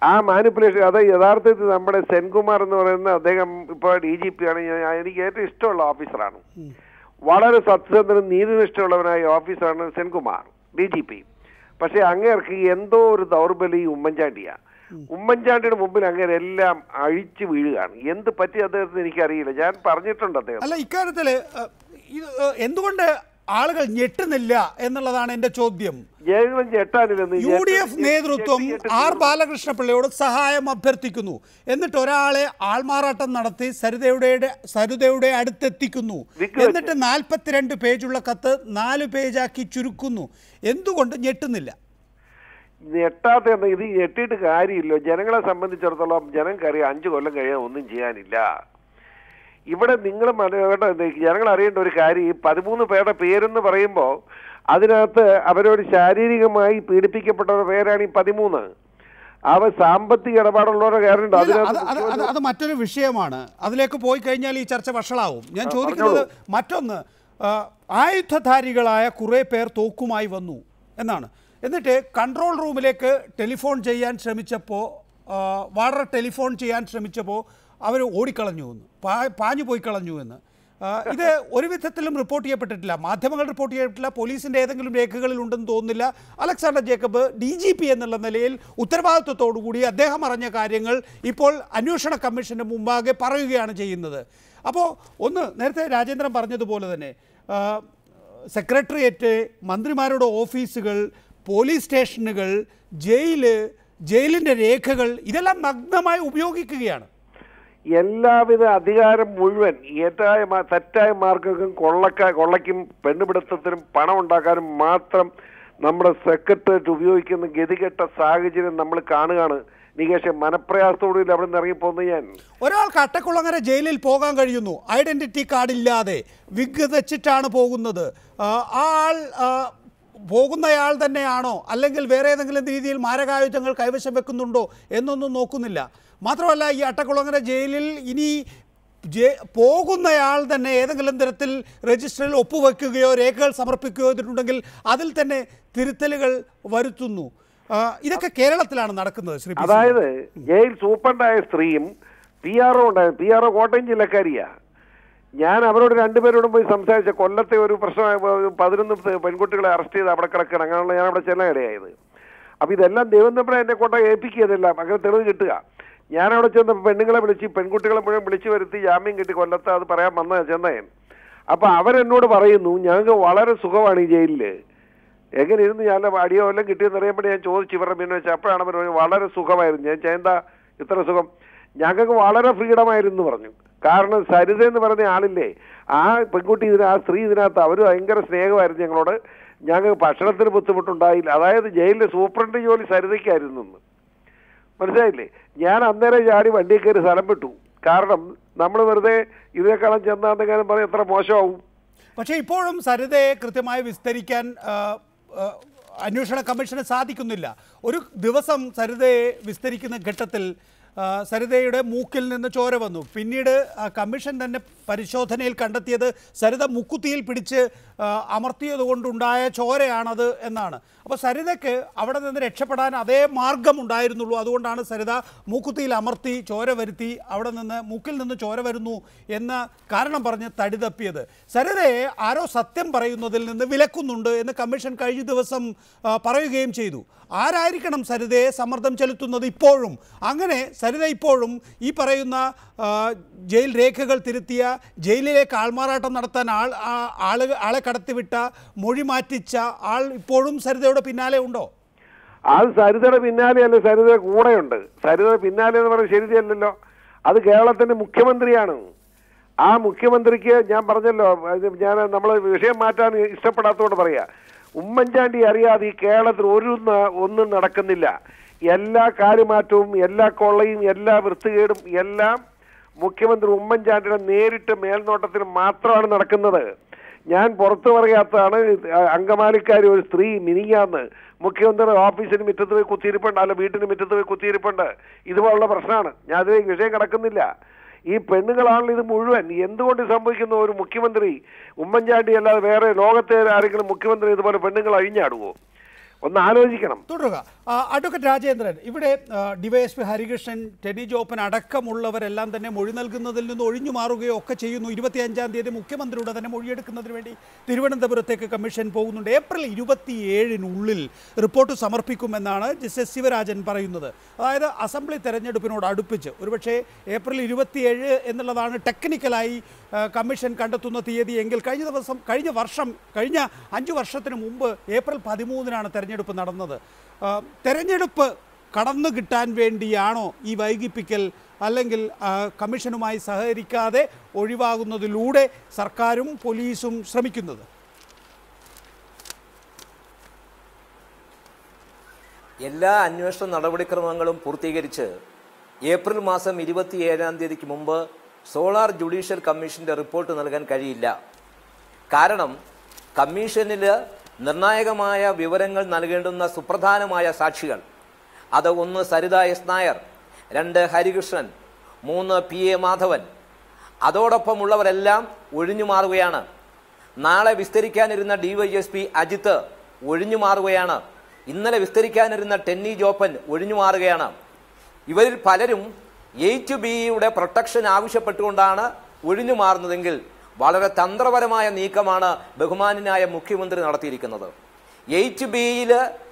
ആ മാനിപ്പുലേഷൻ അത് യഥാർത്ഥത്തിൽ നമ്മുടെ സെൻകുമാർ എന്ന് പറയുന്ന അദ്ദേഹം ഇപ്പോൾ ഡി ജി പി ആണ് ഞാൻ- എനിക്ക് ഏറ്റവും ഇഷ്ടമുള്ള ഓഫീസറാണ് വളരെ സത്യസന്ധനും നീതിനിഷ്ഠമുള്ളവനായ ഓഫീസറാണ് സെൻകുമാർ ഡി ജി പി പക്ഷെ അങ്ങേർക്ക് എന്തോ ഒരു ദൗർബല്യം ഈ ഉമ്മൻചാണ്ടിയാ ഉമ്മൻചാണ്ടിയുടെ മുമ്പിൽ അങ്ങനെ എല്ലാം അഴിച്ചു വീഴുകയാണ് എന്ത് പറ്റി അദ്ദേഹത്തിന് എനിക്കറിയില്ല ഞാൻ പറഞ്ഞിട്ടുണ്ട് അദ്ദേഹം അല്ല ഇക്കാര്യത്തിൽ ഇത് ഏഹ്, എന്തുകൊണ്ട് ആളുകൾ ഞെട്ടുന്നില്ല എന്നുള്ളതാണ് എൻ്റെ ചോദ്യം ജയങ്ങളും ഞെട്ടാനില്ലെന്ന് യു ഡി എഫ് നേതൃത്വം ആർ ബാലകൃഷ്ണ പിള്ളയോട് സഹായം അഭ്യർത്ഥിക്കുന്നു എന്നിട്ട് ഒരാളെ ആൾമാറാട്ടം നടത്തി സരിതയുടെ സരിതയുടെ അടുത്തെത്തിക്കുന്നു വിക്ക് വെച്ച്. എന്നിട്ട് നാൽപ്പത്തിരണ്ട് പേജുള്ള കത്ത് നാല് പേജാക്കി ചുരുക്കുന്നു എന്തുകൊണ്ട് ഞെട്ടുന്നില്ല ഞെട്ടാത്ത എന്താ ഇത് ഞെട്ടിയിട്ട് കാര്യമില്ല ജനങ്ങളെ സംബന്ധിച്ചിടത്തോളം ജനങ്ങൾക്കറിയാം അഞ്ചു കൊല്ലം കഴിയാൻ ഒന്നും ചെയ്യാനില്ല ഇവിടെ നിങ്ങൾ കേട്ടോ ജനങ്ങൾ അറിയേണ്ട ഒരു കാര്യം ഈ പതിമൂന്ന് പേരുടെ പേരെന്ന് പറയുമ്പോൾ അതിനകത്ത് അവരോട് ശാരീരികമായി പീഡിപ്പിക്കപ്പെട്ടവരുടെ പേരാണ് ഈ പതിമൂന്ന് അവ സാമ്പത്തിക ഇടപാടുള്ളവരുടെ കാര്യമുണ്ട് ഇല്ല, അത് അതിനകത്ത് അത് അത് അത് മറ്റൊരു വിഷയമാണ് അതിലേക്ക് പോയി കഴിഞ്ഞാൽ ഈ ചർച്ച വഷളാവും ഞാൻ ചോദിക്കുന്നത് മറ്റൊന്ന് ആ, ആയുധധാരികളായ കുറേ പേർ തോക്കുമായി വന്നു എന്നാണ് എന്നിട്ട് കൺട്രോൾ റൂമിലേക്ക് ടെലിഫോൺ ചെയ്യാൻ ശ്രമിച്ചപ്പോൾ വളരെ ടെലിഫോൺ ചെയ്യാൻ ശ്രമിച്ചപ്പോൾ അവർ ഓടിക്കളഞ്ഞു എന്ന് പാ പാഞ്ഞു പോയി കളഞ്ഞു എന്ന് ആ, ഇത് ഒരു വിധത്തിലും റിപ്പോർട്ട് ചെയ്യപ്പെട്ടിട്ടില്ല മാധ്യമങ്ങൾ റിപ്പോർട്ട് ചെയ്തിട്ടില്ല പോലീസിൻ്റെ ഏതെങ്കിലും രേഖകളിൽ ഉണ്ടെന്ന് തോന്നുന്നില്ല Alexander Jacob D G P എന്നുള്ള നിലയിൽ ഉത്തരവാദിത്വത്തോടുകൂടി അദ്ദേഹം അറിഞ്ഞ കാര്യങ്ങൾ ഇപ്പോൾ അന്വേഷണ കമ്മീഷന്റെ മുമ്പാകെ പറയുകയാണ് ചെയ്യുന്നത് അപ്പോൾ ഒന്ന് നേരത്തെ രാജേന്ദ്രൻ പറഞ്ഞതുപോലെ തന്നെ ആ, സെക്രട്ടേറിയറ്റ് മന്ത്രിമാരുടെ ഓഫീസുകൾ പോലീസ് സ്റ്റേഷനുകൾ ജയില് ജയിലിൻ്റെ രേഖകൾ ഇതെല്ലാം നഗ്നമായി ഉപയോഗിക്കുകയാണ് എല്ലാവിധ അധികാരം മുഴുവൻ ഏറ്റായ മാ- തെറ്റായ മാർഗങ്ങൾക്കും കൊള്ളക്ക കൊള്ളയ്ക്കും പെണ്ണുപിടുത്തത്തിനും പണം ഉണ്ടാക്കാനും മാത്രം നമ്മുടെ സെക്രട്ടേറിയറ്റ് ഉപയോഗിക്കുന്ന ഗതികെട്ട സാഹചര്യം നമ്മൾ കാണുകയാണ് നികേഷ് മനപ്രയാസത്തോടുകൂടി അവിടെ നിന്ന് ഇറങ്ങിപ്പോന്ന് ഞാൻ ഒരാൾക്ക് അട്ടക്കുളങ്ങര ജയിലിൽ പോകാൻ കഴിയുന്നു ഐഡന്റിറ്റി കാർഡ് ഇല്ലാതെ വിഗ് വെച്ചിട്ടാണ് പോകുന്നത് ആ, ആ ആൾ ആ, പോകുന്നയാൾ തന്നെയാണോ അല്ലെങ്കിൽ വേറെ ഏതെങ്കിലും രീതിയിൽ മാരകായുധങ്ങൾ കൈവശം വെക്കുന്നുണ്ടോ എന്നൊന്നും നോക്കുന്നില്ല മാത്രമല്ല ഈ അട്ടക്കുളങ്ങര ജയിലിൽ ഇനി ജെ- പോകുന്നയാൾ തന്നെ ഏതെങ്കിലും തരത്തിൽ രജിസ്റ്ററിൽ ഒപ്പുവെക്കുകയോ രേഖകൾ സമർപ്പിക്കുകയോ ചെയ്തിട്ടുണ്ടെങ്കിൽ അതിൽ തന്നെ തിരുത്തലുകൾ വരുത്തുന്നു ആ, ഇതൊക്കെ കേരളത്തിലാണ് നടക്കുന്നത് ശ്രീ പി. സി. അതായത് ജയിൽ സൂപ്രണ്ടായ സ്ത്രീയും പി ആർ ഒ ഉണ്ടായിരുന്നു പി ആർ ഒ കോട്ടയം ജില്ലക്കാരിയാ ഞാൻ അവരോട് രണ്ടുപേരോടും പോയി സംസാരിച്ച കൊല്ലത്തെ ഒരു പ്രശ്നമായ ഒരു പതിനൊന്ന് പെ- പെൺകുട്ടികളെ അറസ്റ്റ് ചെയ്ത് അവിടെ കിടക്കണം അങ്ങനെയുള്ള ഞാൻ അവിടെ ചെല്ലാൻ ഇടയായത് അപ്പൊ ഇതെല്ലാം ദൈവം തമ്മിൽ എന്നെ കൊണ്ട ഏൽപ്പിക്കുകയതെല്ലാം അങ്ങനെ തെളിവ് കിട്ടുക ഞാൻ അവിടെ ചെന്ന് പെണ്ണുങ്ങളെ വിളിച്ച് പെൺകുട്ടികളെ മുഴുവൻ വിളിച്ചു വരുത്തി ജാമ്യം കിട്ടി കൊല്ലത്ത് അത് പറയാൻ വന്ന ചെന്നേ അപ്പൊ അവരെന്നോട് പറയുന്നു ഞങ്ങൾക്ക് വളരെ സുഖമാണ് ഈ ജയിലില് എങ്ങനെ ഇരുന്ന് ഞാൻ അടിയോ എല്ലാം കിട്ടിയെന്ന് അറിയുമ്പോൾ ഞാൻ ചോദിച്ചു ഇവരുടെ പിന്നെ വെച്ചാൽ അപ്പോഴാണ് അവർ പറഞ്ഞത് വളരെ സുഖമായിരുന്നു ഞാൻ ചോദിച്ചാ, എന്താ ഇത്ര സുഖം ഞങ്ങൾക്ക് വളരെ ഫ്രീഡം ആയിരുന്നു എന്ന് പറഞ്ഞു കാരണം സരിത എന്ന് പറഞ്ഞ ആളില്ലേ ആ പെൺകുട്ടി ഇതിന് ആ സ്ത്രീ ഇതിനകത്ത് അവർ ഭയങ്കര സ്നേഹമായിരുന്നു ഞങ്ങളോട് ഞങ്ങൾക്ക് ഭക്ഷണത്തിന് ബുദ്ധിമുട്ടുണ്ടായില്ല അതായത് ജയിലിലെ സൂപ്രണ്ട് ജോലി സരിതയ്ക്കായിരുന്നു എന്ന് മനസ്സിലായില്ലേ ഞാൻ അന്നേരം ചാടി വണ്ടിയിൽ കയറി സ്ഥലം വിട്ടു കാരണം നമ്മൾ വെറുതെ ഇതിനേക്കാളും ചെന്നാന്തെങ്കിലും പറഞ്ഞ് എത്ര മോശമാവും പക്ഷേ ഇപ്പോഴും സരിതയെ കൃത്യമായി വിസ്തരിക്കാൻ ആ, ആ, അന്വേഷണ കമ്മീഷന് സാധിക്കുന്നില്ല ഒരു ദിവസം സരിതയെ വിസ്തരിക്കുന്ന ഘട്ടത്തിൽ ആ, സരിതയുടെ മൂക്കിൽ നിന്ന് ചോര വന്നു പിന്നീട് ആ, കമ്മീഷൻ തന്നെ പരിശോധനയിൽ കണ്ടെത്തിയത് സരിത മുക്കുത്തിയിൽ പിടിച്ച് ആ, അമർത്തിയത് കൊണ്ടുണ്ടായ ചോരയാണത് എന്നാണ് അപ്പോൾ സരിതയ്ക്ക് അവിടെ നിന്ന് രക്ഷപ്പെടാൻ അതേ മാർഗം ഉണ്ടായിരുന്നുള്ളൂ അതുകൊണ്ടാണ് സരിത മൂക്കുത്തിയിൽ അമർത്തി ചോര വരുത്തി അവിടെ നിന്ന് മൂക്കിൽ നിന്ന് ചോര വരുന്നു എന്ന കാരണം പറഞ്ഞ് തടി തപ്പിയത് സരിതയെ ആരോ സത്യം പറയുന്നതിൽ നിന്ന് വിലക്കുന്നുണ്ട് എന്ന് കമ്മീഷൻ കഴിഞ്ഞ ദിവസം ആ, പറയുകയും ചെയ്തു ആരായിരിക്കണം സരിതയെ സമ്മർദ്ദം ചെലുത്തുന്നത് ഇപ്പോഴും അങ്ങനെ സരിത ഇപ്പോഴും ഈ പറയുന്ന ആ, ജയിൽ രേഖകൾ തിരുത്തിയ ജയിലിലേക്ക് ആൾമാറാട്ടം നടത്താൻ ആൾ ആ- ആള് ആളെ കടത്തിവിട്ട മൊഴി മാറ്റിച്ച ആൾ ഇപ്പോഴും സരിതയുടെ പിന്നാലെ ഉണ്ടോ അത് സരിതയുടെ പിന്നാലെയല്ല സരിതയുടെ കൂടെയുണ്ട് സരിതയുടെ പിന്നാലെ എന്ന് പറയുന്നത് ശരിയല്ലല്ലോ അത് കേരളത്തിന്റെ മുഖ്യമന്ത്രിയാണ് ആ മുഖ്യമന്ത്രിക്ക് ഞാൻ പറഞ്ഞല്ലോ അത് ഞാൻ നമ്മൾ വിഷയം മാറ്റാൻ ഇഷ്ടപ്പെടാത്തതുകൊണ്ട് പറയാ ഉമ്മൻചാണ്ടി അറിയാതെ ഈ കേരളത്തിൽ ഒരു ന- ഒന്നും നടക്കുന്നില്ല എല്ലാ കാര്യമാറ്റവും എല്ലാ കൊള്ളയും എല്ലാ വൃത്തികേടും എല്ലാം മുഖ്യമന്ത്രി ഉമ്മൻചാണ്ടിയുടെ നേരിട്ട് മേൽനോട്ടത്തിന് മാത്രമാണ് നടക്കുന്നത് ഞാൻ പുറത്തു പറയാത്തതാണ് അങ്കമാലിക്കാരി ഒരു സ്ത്രീ മിനിങ്ങാന്ന് മുഖ്യമന്ത്രിയുടെ ഓഫീസിന് മുറ്റത്ത് പോയി കുത്തിയിരിപ്പുണ്ട് അല്ല വീട്ടിന് മുറ്റത്ത് പോയി കുത്തിയിരിപ്പുണ്ട് ഇതുപോലുള്ള പ്രശ്നമാണ് ഞാൻ അതിലേക്ക് വിഷയം കിടക്കുന്നില്ല ഈ പെണ്ണുങ്ങളാണല്ലോ ഇത് മുഴുവൻ എന്തുകൊണ്ട് സംഭവിക്കുന്നു ഒരു മുഖ്യമന്ത്രി ഉമ്മൻചാണ്ടി അല്ലാതെ വേറെ ലോകത്തെ ആരെങ്കിലും മുഖ്യമന്ത്രി ഇതുപോലെ പെണ്ണുങ്ങൾ അഴിഞ്ഞാടുവോ ഒന്ന് ആലോചിക്കണം തുടരുക ആ, അഡ്വക്കേറ്റ് രാജേന്ദ്രൻ ഇവിടെ ആ, ഡിവൈഎസ്പി ഹരികൃഷ്ണൻ ടെനി ജോപ്പൻ അടക്കമുള്ളവരെല്ലാം തന്നെ മൊഴി നൽകുന്നതിൽ നിന്ന് ഒഴിഞ്ഞു മാറുകയോ ഒക്കെ ചെയ്യുന്നു ഇരുപത്തിയഞ്ചാം തീയതി മുഖ്യമന്ത്രിയുടെ തന്നെ മൊഴിയെടുക്കുന്നതിന് വേണ്ടി തിരുവനന്തപുരത്തേക്ക് കമ്മീഷൻ പോകുന്നുണ്ട് ഏപ്രിൽ ഇരുപത്തിയേഴിനുള്ളിൽ റിപ്പോർട്ട് സമർപ്പിക്കുമെന്നാണ് ജസ്റ്റിസ് ശിവരാജൻ പറയുന്നത് അതായത് അസംബ്ലി തെരഞ്ഞെടുപ്പിനോട് അടുപ്പിച്ച് ഒരുപക്ഷേ ഏപ്രിൽ ഇരുപത്തിയേഴ് എന്നുള്ളതാണ് ടെക്നിക്കലായി ആ, കമ്മീഷൻ കണ്ടെത്തുന്ന തീയതി എങ്കിൽ കഴിഞ്ഞ ദിവസം കഴിഞ്ഞ വർഷം കഴിഞ്ഞ അഞ്ച് വർഷത്തിന് മുമ്പ് ഏപ്രിൽ പതിമൂന്നിനാണ് തെരഞ്ഞെടുപ്പ് നടന്നത് ആ, തെരഞ്ഞെടുപ്പ് കടന്നു കിട്ടാൻ വേണ്ടിയാണോ ഈ വൈകിപ്പിക്കൽ അല്ലെങ്കിൽ ആ, കമ്മീഷനുമായി സഹകരിക്കാതെ ഒഴിവാകുന്നതിലൂടെ സർക്കാരും പോലീസും ശ്രമിക്കുന്നത് എല്ലാ അന്വേഷണ നടപടിക്രമങ്ങളും പൂർത്തീകരിച്ച് ഏപ്രിൽ മാസം ഇരുപത്തിയേഴാം തീയതിക്ക് മുമ്പ് സോളാർ ജുഡീഷ്യൽ കമ്മീഷന്റെ റിപ്പോർട്ട് നൽകാൻ കഴിയില്ല കാരണം കമ്മീഷനിൽ നിർണായകമായ വിവരങ്ങൾ നൽകേണ്ടുന്ന സുപ്രധാനമായ സാക്ഷികൾ അത് ഒന്ന് സരിത എസ് നായർ രണ്ട് ഹരികൃഷ്ണൻ മൂന്ന് പി എ മാധവൻ അതോടൊപ്പമുള്ളവരെല്ലാം ഒഴിഞ്ഞു മാറുകയാണ് നാളെ വിസ്തരിക്കാനിരുന്ന ഡിവൈഎസ്പി അജിത്ത് ഒഴിഞ്ഞു മാറുകയാണ് ഇന്നലെ വിസ്തരിക്കാനിരുന്ന ടെന്നി ജോപ്പൻ ഒഴിഞ്ഞു മാറുകയാണ് ഇവരിൽ പലരും എയ്റ്റ് ബിയുടെ പ്രൊട്ടക്ഷൻ ആവശ്യപ്പെട്ടുകൊണ്ടാണ് ഒഴിഞ്ഞു മാറുന്നതെങ്കിൽ വളരെ തന്ത്രപരമായ നീക്കമാണ് ബഹുമാനായ മുഖ്യമന്ത്രി നടത്തിയിരിക്കുന്നത് എയ്റ്റ് ബിയിൽ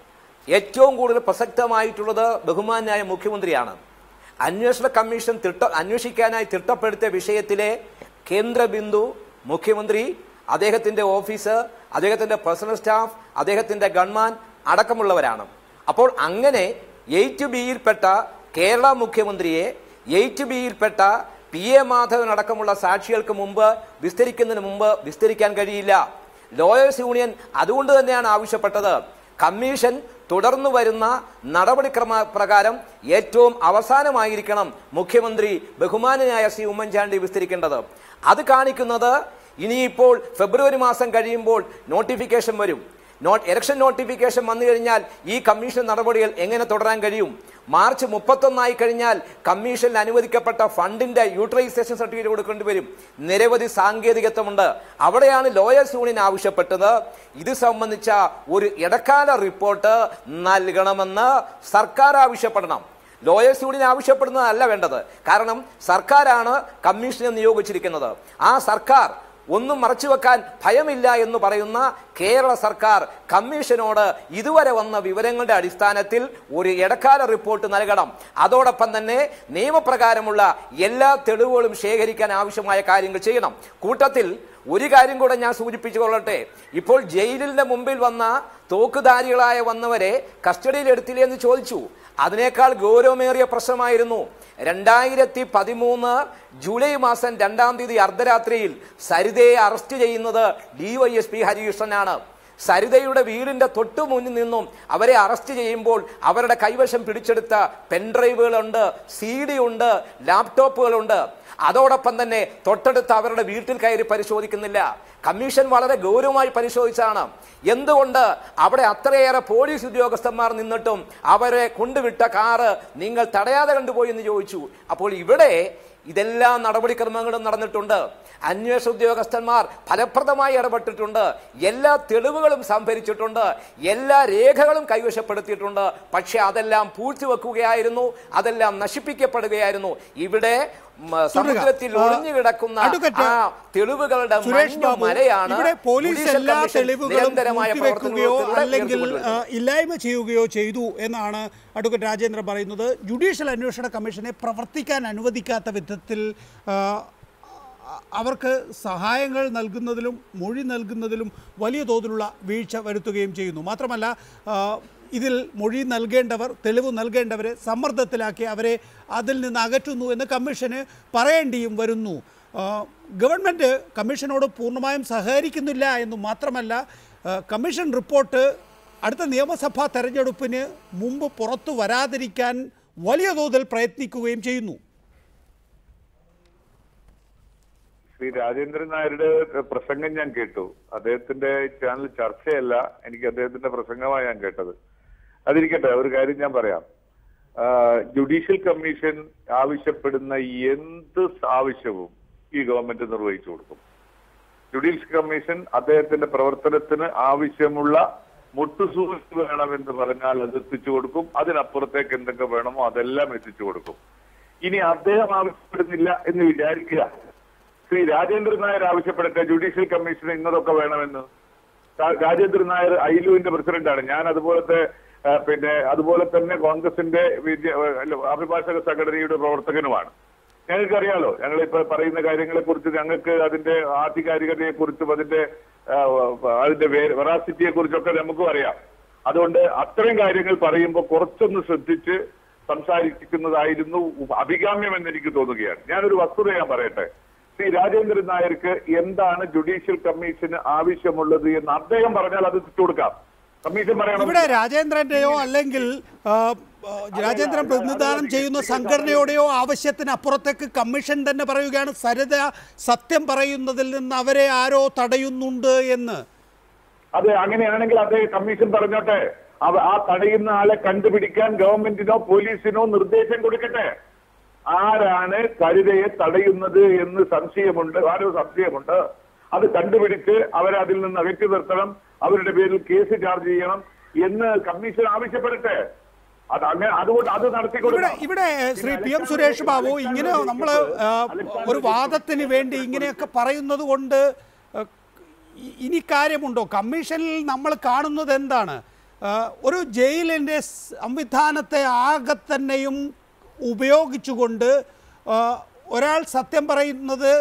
ഏറ്റവും കൂടുതൽ പ്രസക്തമായിട്ടുള്ളത് ബഹുമാനായ മുഖ്യമന്ത്രിയാണ് അന്വേഷണ കമ്മീഷൻ തിട്ട അന്വേഷിക്കാനായി തിട്ടപ്പെടുത്തിയ വിഷയത്തിലെ കേന്ദ്ര ബിന്ദു മുഖ്യമന്ത്രി അദ്ദേഹത്തിന്റെ ഓഫീസ് അദ്ദേഹത്തിന്റെ പേഴ്സണൽ സ്റ്റാഫ് അദ്ദേഹത്തിന്റെ ഗൺമാൻ അടക്കമുള്ളവരാണ് അപ്പോൾ അങ്ങനെ എയ്റ്റ് ബിയിൽപ്പെട്ട കേരള മുഖ്യമന്ത്രിയെ എയ്റ്റ് ബിയിൽപ്പെട്ട പി എ മാധവൻ അടക്കമുള്ള സാക്ഷികൾക്ക് മുമ്പ് വിസ്തരിക്കുന്നതിന് മുമ്പ് വിസ്തരിക്കാൻ കഴിയില്ല ലോയേഴ്സ് യൂണിയൻ അതുകൊണ്ട് തന്നെയാണ് ആവശ്യപ്പെട്ടത് കമ്മീഷൻ തുടർന്നു വരുന്ന നടപടിക്രമ പ്രകാരം ഏറ്റവും അവസാനമായിരിക്കണം മുഖ്യമന്ത്രി ബഹുമാനനായ ശ്രീ ഉമ്മൻചാണ്ടി വിസ്തരിക്കേണ്ടത് അത് കാണിക്കുന്നത് ഇനിയിപ്പോൾ ഫെബ്രുവരി മാസം കഴിയുമ്പോൾ നോട്ടിഫിക്കേഷൻ വരും നോട്ട് ഇലക്ഷൻ നോട്ടിഫിക്കേഷൻ വന്നു കഴിഞ്ഞാൽ ഈ കമ്മീഷൻ നടപടികൾ എങ്ങനെ തുടരാൻ കഴിയും മാർച്ച് മുപ്പത്തൊന്നായി കഴിഞ്ഞാൽ കമ്മീഷനിൽ അനുവദിക്കപ്പെട്ട ഫണ്ടിന്റെ യൂട്ടിലൈസേഷൻ സർട്ടിഫിക്കറ്റ് കൊടുക്കേണ്ടി വരും നിരവധി സാങ്കേതികത്വമുണ്ട് അവിടെയാണ് ലോയേഴ്സ് യൂണിയൻ ആവശ്യപ്പെട്ടത് ഇത് സംബന്ധിച്ച ഒരു ഇടക്കാല റിപ്പോർട്ട് നൽകണമെന്ന് സർക്കാർ ആവശ്യപ്പെടണം ലോയേഴ്സ് യൂണിയൻ ആവശ്യപ്പെടുന്നതല്ല വേണ്ടത് കാരണം സർക്കാരാണ് കമ്മീഷനെ നിയോഗിച്ചിരിക്കുന്നത് ആ സർക്കാർ ഒന്നും മറച്ചുവെക്കാൻ ഭയമില്ല എന്ന് പറയുന്ന കേരള സർക്കാർ കമ്മീഷനോട് ഇതുവരെ വന്ന വിവരങ്ങളുടെ അടിസ്ഥാനത്തിൽ ഒരു ഇടക്കാല റിപ്പോർട്ട് നൽകണം അതോടൊപ്പം തന്നെ നിയമപ്രകാരമുള്ള എല്ലാ തെളിവുകളും ശേഖരിക്കാൻ ആവശ്യമായ കാര്യങ്ങൾ ചെയ്യണം കൂട്ടത്തിൽ ഒരു കാര്യം കൂടെ ഞാൻ സൂചിപ്പിച്ചു കൊള്ളട്ടെ ഇപ്പോൾ ജയിലിന്റെ മുമ്പിൽ വന്ന തോക്കുധാരികളായ വന്നവരെ കസ്റ്റഡിയിൽ എടുത്തില്ലേ എന്ന് ചോദിച്ചു അതിനേക്കാൾ ഗൗരവമേറിയ പ്രശ്നമായിരുന്നു രണ്ടായിരത്തി പതിമൂന്ന് ജൂലൈ മാസം രണ്ടാം തീയതി അർദ്ധരാത്രിയിൽ സരിതയെ അറസ്റ്റ് ചെയ്യുന്നത് ഡിവൈഎസ്പി ഹരികൃഷ്ണനാണ് സരിതയുടെ വീടിന്റെ തൊട്ടു മുന്നിൽ നിന്നും അവരെ അറസ്റ്റ് ചെയ്യുമ്പോൾ അവരുടെ കൈവശം പിടിച്ചെടുത്ത പെൻഡ്രൈവുകളുണ്ട് സി ഡി ഉണ്ട് ലാപ്ടോപ്പുകളുണ്ട് അതോടൊപ്പം തന്നെ തൊട്ടടുത്ത് അവരുടെ വീട്ടിൽ കയറി പരിശോധിക്കുന്നില്ല കമ്മീഷൻ വളരെ ഗൗരവമായി പരിശോധിച്ചാണ് എന്തുകൊണ്ട് അവിടെ അത്രയേറെ പോലീസ് ഉദ്യോഗസ്ഥന്മാർ നിന്നിട്ടും അവരെ കൊണ്ടുവിട്ട കാറ് നിങ്ങൾ തടയാതെ കണ്ടുപോയി എന്ന് ചോദിച്ചു അപ്പോൾ ഇവിടെ ഇതെല്ലാ നടപടിക്രമങ്ങളും നടന്നിട്ടുണ്ട് അന്വേഷണ ഉദ്യോഗസ്ഥന്മാർ ഫലപ്രദമായി ഇടപെട്ടിട്ടുണ്ട് എല്ലാ തെളിവുകളും സംഭരിച്ചിട്ടുണ്ട് എല്ലാ രേഖകളും കൈവശപ്പെടുത്തിയിട്ടുണ്ട് പക്ഷെ അതെല്ലാം പൂഴ്ത്തിവെക്കുകയായിരുന്നു അതെല്ലാം നശിപ്പിക്കപ്പെടുകയായിരുന്നു ഇവിടെ മ, സമുദ്രത്തിൽ ആ, ഒളിഞ്ഞു കിടക്കുന്ന അഡ്വക്കേറ്റ് ആ തെളിവുകളുടെ സുരേഷ് മഞ്ഞ ബാബു മലയാണ് ഇവിടെ പോലീസ് ജുഡീഷ്യൽ എല്ലാ കമ്മീഷൻ തെളിവുകളും നിരന്തരമായ പൂഴ്ത്തിവെക്കുകയോ പ്രവർത്തനങ്ങളിലൂടെ അല്ലെങ്കിൽ ഉയർത്തിക്കൊണ്ടുവരുന്നത്. ആ, ഇല്ലായ്മ ചെയ്യുകയോ ചെയ്തു എന്നാണ് അഡ്വക്കേറ്റ് രാജേന്ദ്രൻ പറയുന്നത് ജുഡീഷ്യൽ അന്വേഷണ കമ്മീഷനെ പ്രവർത്തിക്കാൻ അനുവദിക്കാത്ത വിധത്തിൽ ആ, അവർക്ക് സഹായങ്ങൾ നൽകുന്നതിലും മൊഴി നൽകുന്നതിലും വലിയ തോതിലുള്ള വീഴ്ച വരുത്തുകയും ചെയ്യുന്നു മാത്രമല്ല ആ, ഇതിൽ മൊഴി നൽകേണ്ടവർ തെളിവ് നൽകേണ്ടവരെ സമ്മർദ്ദത്തിലാക്കി അവരെ അതിൽ നിന്ന് അകറ്റുന്നു എന്ന് കമ്മീഷന് പറയേണ്ടിയും വരുന്നു ആ, ഗവൺമെൻറ് കമ്മീഷനോട് പൂർണ്ണമായും സഹകരിക്കുന്നില്ല എന്ന് മാത്രമല്ല ആ, കമ്മീഷൻ റിപ്പോർട്ട് അടുത്ത നിയമസഭാ തെരഞ്ഞെടുപ്പിന് മുമ്പ് പുറത്തു വരാതിരിക്കാൻ വലിയ തോതിൽ പ്രയത്നിക്കുകയും ചെയ്യുന്നു ശ്രീ രാജേന്ദ്രൻ നായരുടെ പ്രസംഗം ഞാൻ കേട്ടു അദ്ദേഹത്തിന്റെ ചാനൽ ചർച്ചയല്ല എനിക്ക് അദ്ദേഹത്തിന്റെ പ്രസംഗമാണ് ഞാൻ കേട്ടത് അതിരിക്കട്ടെ ഒരു കാര്യം ഞാൻ പറയാം ആ, ജുഡീഷ്യൽ കമ്മീഷൻ ആവശ്യപ്പെടുന്ന എന്ത് ആവശ്യവും ഈ ഗവൺമെന്റ് നിർവഹിച്ചു കൊടുക്കും ജുഡീഷ്യൽ കമ്മീഷൻ അദ്ദേഹത്തിന്റെ പ്രവർത്തനത്തിന് ആവശ്യമുള്ള മുട്ടുസൂചി വേണമെന്ന് പറഞ്ഞാൽ അത് എത്തിച്ചു കൊടുക്കും അതിനപ്പുറത്തേക്ക് എന്തൊക്കെ വേണമോ അതെല്ലാം എത്തിച്ചു കൊടുക്കും ഇനി അദ്ദേഹം ആവശ്യപ്പെടുന്നില്ല എന്ന് വിചാരിക്കുക ശ്രീ രാജേന്ദ്രൻ നായർ ആവശ്യപ്പെടട്ടെ ജുഡീഷ്യൽ കമ്മീഷന് ഇന്നതൊക്കെ വേണമെന്ന് രാ- രാജേന്ദ്രൻ നായർ ഐലുവിന്റെ പ്രസിഡന്റാണ് ഞാൻ അതുപോലത്തെ ആ, പിന്നെ അതുപോലെ തന്നെ കോൺഗ്രസിന്റെ വിദ്യ അല്ല, അഭിഭാഷക സംഘടനയുടെ പ്രവർത്തകനുമാണ് ഞങ്ങൾക്കറിയാലോ ഞങ്ങൾ ഇപ്പൊ പറയുന്ന കാര്യങ്ങളെ കുറിച്ച് ഞങ്ങൾക്ക് അതിന്റെ ആധികാരികതയെ കുറിച്ചും അതിന്റെ ആ, അതിന്റെ വെറാസിറ്റിയെ കുറിച്ചൊക്കെ നമുക്കും അറിയാം അതുകൊണ്ട് അത്തരം കാര്യങ്ങൾ പറയുമ്പോൾ കുറച്ചൊന്ന് ശ്രദ്ധിച്ച് സംസാരിക്കുന്നതായിരുന്നു അഭികാമ്യം എന്ന് എനിക്ക് തോന്നുകയാണ് ഞാനൊരു വസ്തുത ഞാൻ പറയട്ടെ ശ്രീ രാജേന്ദ്രൻ നായർക്ക് എന്താണ് ജുഡീഷ്യൽ കമ്മീഷന് ആവശ്യമുള്ളത് എന്ന് അദ്ദേഹം പറഞ്ഞാൽ അത് കൊടുക്കാം കമ്മീഷൻ പറയണം ഇവിടെ രാജേന്ദ്രന്റെയോ അല്ലെങ്കിൽ ആ, ആ, രാജേന്ദ്രൻ പ്രതിനിധാനം ചെയ്യുന്ന സംഘടനയുടെയോ ആവശ്യത്തിന് അപ്പുറത്തേക്ക് കമ്മീഷൻ തന്നെ പറയുകയാണ് സരിത സത്യം പറയുന്നതിൽ നിന്ന് അവരെ ആരോ തടയുന്നുണ്ട് എന്ന് അതെ അങ്ങനെയാണെങ്കിൽ അദ്ദേഹം കമ്മീഷൻ പറഞ്ഞോട്ടെ അവ ആ തടയുന്ന ആളെ കണ്ടുപിടിക്കാൻ ഗവൺമെന്റിനോ പോലീസിനോ നിർദ്ദേശം കൊടുക്കട്ടെ ആരാണ് കരുതയെ തടയുന്നത് എന്ന് സംശയമുണ്ട് ആരോ സംശയമുണ്ട് അത് കണ്ടുപിടിച്ച് അവരെ അതിൽ നിന്ന് അകറ്റി നിർത്തണം അവരുടെ പേരിൽ കേസ് ചാർജ് ചെയ്യണം എന്ന് കമ്മീഷൻ ആവശ്യപ്പെടട്ടെ അത് അങ്ങനെ അതുകൊണ്ട് അത് ഇവിടെ നടത്തിക്കൊടുക്കണം ഇവിടെ ശ്രീ പി എം സുരേഷ് ബാബു ഇങ്ങനെ നമ്മൾ ഒരു വാദത്തിന് വേണ്ടി ഇങ്ങനെയൊക്കെ പറയുന്നത് കൊണ്ട് ആ, ഇ- ഇനി കാര്യമുണ്ടോ കമ്മീഷനിൽ നമ്മൾ കാണുന്നത് എന്താണ് ആ, ഒരു ജയിലിൻ്റെ സംവിധാനത്തെ ആകെ തന്നെയും ഉപയോഗിച്ചുകൊണ്ട് ആ, ഒരാൾ സത്യം പറയുന്നത്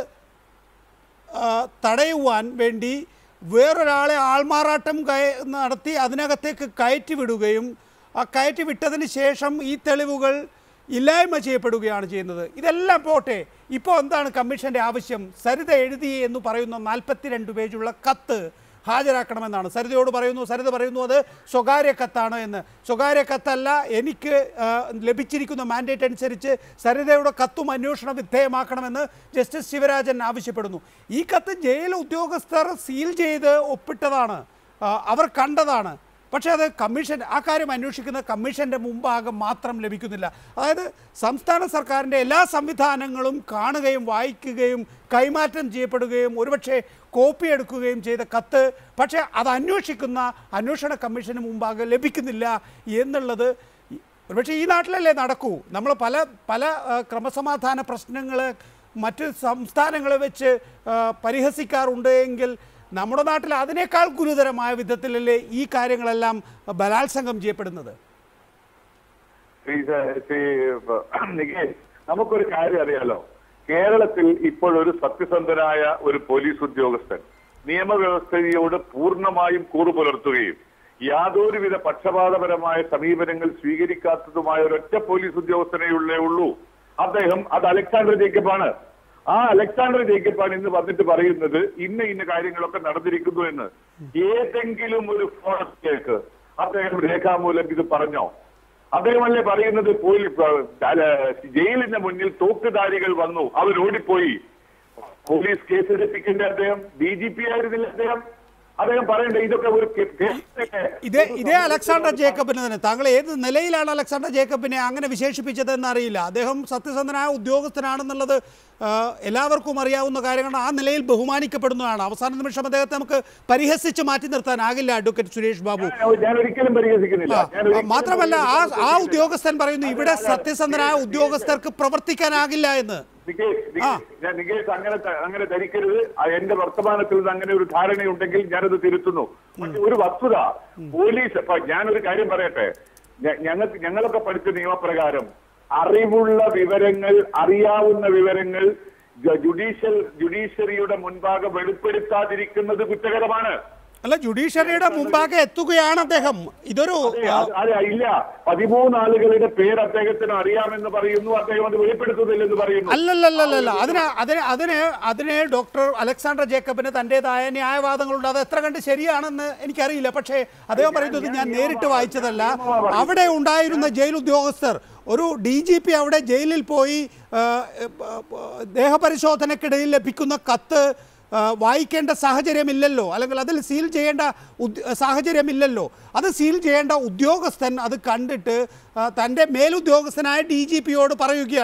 ആ, തടയുവാൻ വേണ്ടി വേറൊരാളെ ആൾമാറാട്ടം കയ- നടത്തി അതിനകത്തേക്ക് കയറ്റി വിടുകയും ആ കയറ്റി വിട്ടതിന് ശേഷം ഈ തെളിവുകൾ ഇല്ലായ്മ ചെയ്യപ്പെടുകയാണ് ചെയ്യുന്നത് ഇതെല്ലാം പോട്ടെ ഇപ്പോൾ എന്താണ് കമ്മീഷൻ്റെ ആവശ്യം സരിത എഴുതി എന്ന് പറയുന്ന നാൽപ്പത്തിരണ്ട് പേജുള്ള കത്ത് ഹാജരാക്കണമെന്നാണ് സരിതയോട് പറയുന്നു സരിത പറയുന്നു അത് സ്വകാര്യ കത്താണ് എന്ന് സ്വകാര്യ കത്തല്ല എനിക്ക് ആ, ലഭിച്ചിരിക്കുന്ന മാൻഡേറ്റ് അനുസരിച്ച് സരിതയുടെ കത്തും അന്വേഷണ വിധേയമാക്കണമെന്ന് ജസ്റ്റിസ് ശിവരാജൻ ആവശ്യപ്പെടുന്നു ഈ കത്ത് ജയിൽ ഉദ്യോഗസ്ഥർ സീൽ ചെയ്ത് ഒപ്പിട്ടതാണ് ആ, അവർ കണ്ടതാണ് പക്ഷേ അത് കമ്മീഷൻ ആ കാര്യം അന്വേഷിക്കുന്ന കമ്മീഷൻ്റെ മുമ്പാകെ മാത്രം ലഭിക്കുന്നില്ല അതായത് സംസ്ഥാന സർക്കാരിൻ്റെ എല്ലാ സംവിധാനങ്ങളും കാണുകയും വായിക്കുകയും കൈമാറ്റം ചെയ്യപ്പെടുകയും ഒരുപക്ഷെ കോപ്പി എടുക്കുകയും ചെയ്ത കത്ത് പക്ഷേ അത് അന്വേഷിക്കുന്ന അന്വേഷണ കമ്മീഷന് മുമ്പാകെ ലഭിക്കുന്നില്ല എന്നുള്ളത് ഈ- ഒരുപക്ഷെ ഈ നാട്ടിലല്ലേ നടക്കൂ നമ്മൾ പല പല ആ, ക്രമസമാധാന പ്രശ്നങ്ങൾ മറ്റ് സംസ്ഥാനങ്ങളെ വെച്ച് ആ, പരിഹസിക്കാറുണ്ട് എങ്കിൽ നമ്മുടെ നാട്ടിൽ അതിനേക്കാൾ ഗുരുതരമായ വിധത്തിലല്ലേ ഈ കാര്യങ്ങളെല്ലാം ബലാത്സംഗം ചെയ്യപ്പെടുന്നത് ശ്രീ സ- ശ്രീ പ- നികേഷ് നമുക്കൊരു കാര്യം അറിയാലോ കേരളത്തിൽ ഇപ്പോൾ ഒരു സത്യസന്ധനായ ഒരു പോലീസ് ഉദ്യോഗസ്ഥൻ നിയമവ്യവസ്ഥയോട് പൂർണ്ണമായും കൂറു പുലർത്തുകയും യാതൊരുവിധ പക്ഷപാതപരമായ സമീപനങ്ങൾ സ്വീകരിക്കാത്തതുമായ ഒരൊറ്റ പോലീസ് ഉദ്യോഗസ്ഥനെയുള്ളേ ഉള്ളൂ അദ്ദേഹം അത് അലക്സാണ്ടർ ജേക്കബാണ് ആ അലക്സാണ്ടർ ജേക്കബാണ് ഇന്ന് വന്നിട്ട് പറയുന്നത് ഇന്ന ഇന്ന കാര്യങ്ങളൊക്കെ നടന്നിരിക്കുന്നു എന്ന് ഏതെങ്കിലും ഒരു ഫോറസ്റ്റിലേക്ക് അദ്ദേഹം രേഖാമൂലം ഇത് പറഞ്ഞോ അദ്ദേഹമല്ലേ പറയുന്നത് പോലീ അല്ല, ജയിലിന്റെ മുന്നിൽ തോക്കുധാരികൾ വന്നു അവർ ഓടിപ്പോയി പോലീസ് കേസെടുപ്പിക്കേണ്ട അദ്ദേഹം ഡി ജി പി ആയിരുന്നില്ല അദ്ദേഹം അദ്ദേഹം പറയണ്ടേ ഇതൊക്കെ ഒരു കേ- കേസിലെ- ഇതേ ഇതേ അലക്സാണ്ടർ ജേക്കബിന് തന്നെ താങ്കൾ ഏത് നിലയിലാണ് അലക്സാണ്ടർ ജേക്കബിനെ അങ്ങനെ വിശേഷിപ്പിച്ചതെന്ന് അറിയില്ല അദ്ദേഹം സത്യസന്ധനായ ഉദ്യോഗസ്ഥനാണെന്നുള്ളത് ആ, എല്ലാവർക്കും അറിയാവുന്ന കാര്യങ്ങളാണ് ആ നിലയിൽ ബഹുമാനിക്കപ്പെടുന്നതാണ് അവസാന നിമിഷം അദ്ദേഹത്തെ നമുക്ക് പരിഹസിച്ച് മാറ്റി നിർത്താനാകില്ല അഡ്വക്കേറ്റ് സുരേഷ് ബാബു ഞാൻ- ഞാൻ ഒരിക്കലും പരിഹസിക്കുന്നില്ല ആ, ഞാൻ ഒരിക്കലും മാത്രമല്ല ആ ആ പരിഹസിക്കുന്നില്ല. ഉദ്യോഗസ്ഥൻ പറയുന്നു ഇവിടെ സത്യസന്ധനായ ഉദ്യോഗസ്ഥർക്ക് പ്രവർത്തിക്കാനാകില്ല എന്ന് നികേഷ്, നികേഷ്, ആ. ഞാൻ നികേഷ് അങ്ങനെ ത- അങ്ങനെ ധരിക്കരുത് ആ, എന്റെ വർത്തമാനത്തിൽ നിന്ന് അങ്ങനെ ഒരു ധാരണയുണ്ടെങ്കിൽ ഞാനത് തിരുത്തുന്നു പക്ഷെ ഒരു വസ്തുത പോലീസ് ഇപ്പൊ ഞാനൊരു കാര്യം പറയട്ടെ ഞ- ഞങ്ങൾക്ക് ഞങ്ങളൊക്കെ പഠിച്ച നിയമപ്രകാരം അറിവുള്ള വിവരങ്ങൾ അറിയാവുന്ന വിവരങ്ങൾ ജ- ജുഡീഷ്യൽ ജുഡീഷ്യറിയുടെ മുൻപാകെ വെളിപ്പെടുത്താതിരിക്കുന്നത് കുറ്റകരമാണ് അല്ല ജുഡീഷ്യറിയുടെ മുമ്പാകെ എത്തുകയാണ് അദ്ദേഹം ഇതൊരു അതെ, അത് അതെ ഇല്ല പതിമൂന്ന് ആളുകളുടെ പേര് അദ്ദേഹത്തിന് അറിയാമെന്ന് പറയുന്നു അദ്ദേഹം അത് വെളിപ്പെടുത്തുന്നില്ലെന്ന് പറയുന്നു അല്ലല്ലല്ലല്ല അതിന് അതിന് അതിന് അതിന് ഡോക്ടർ അലക്സാണ്ടർ ജേക്കബിന് തൻ്റെതായ ന്യായവാദങ്ങളുണ്ട് അത് എത്ര കണ്ട് ശരിയാണെന്ന് എനിക്കറിയില്ല പക്ഷേ അദ്ദേഹം പറയുന്നത് ഞാൻ നേരിട്ട് വായിച്ചതല്ല അവിടെ ഉണ്ടായിരുന്ന ജയിൽ ഉദ്യോഗസ്ഥർ ഒരു ഡി ജി പി അവിടെ ജയിലിൽ പോയി ആ, ആ, ദേഹപരിശോധനയ്ക്കിടയിൽ ലഭിക്കുന്ന കത്ത് ആ, വായിക്കേണ്ട സാഹചര്യമില്ലല്ലോ അല്ലെങ്കിൽ അതിൽ സീൽ ചെയ്യേണ്ട ഉദ്- സാഹചര്യമില്ലല്ലോ അത് സീൽ ചെയ്യേണ്ട ഉദ്യോഗസ്ഥൻ അത് കണ്ടിട്ട് ആ, തൻ്റെ മേലുദ്യോഗസ്ഥനായ ഡി ജി പിയോട് പറയുകയാണ്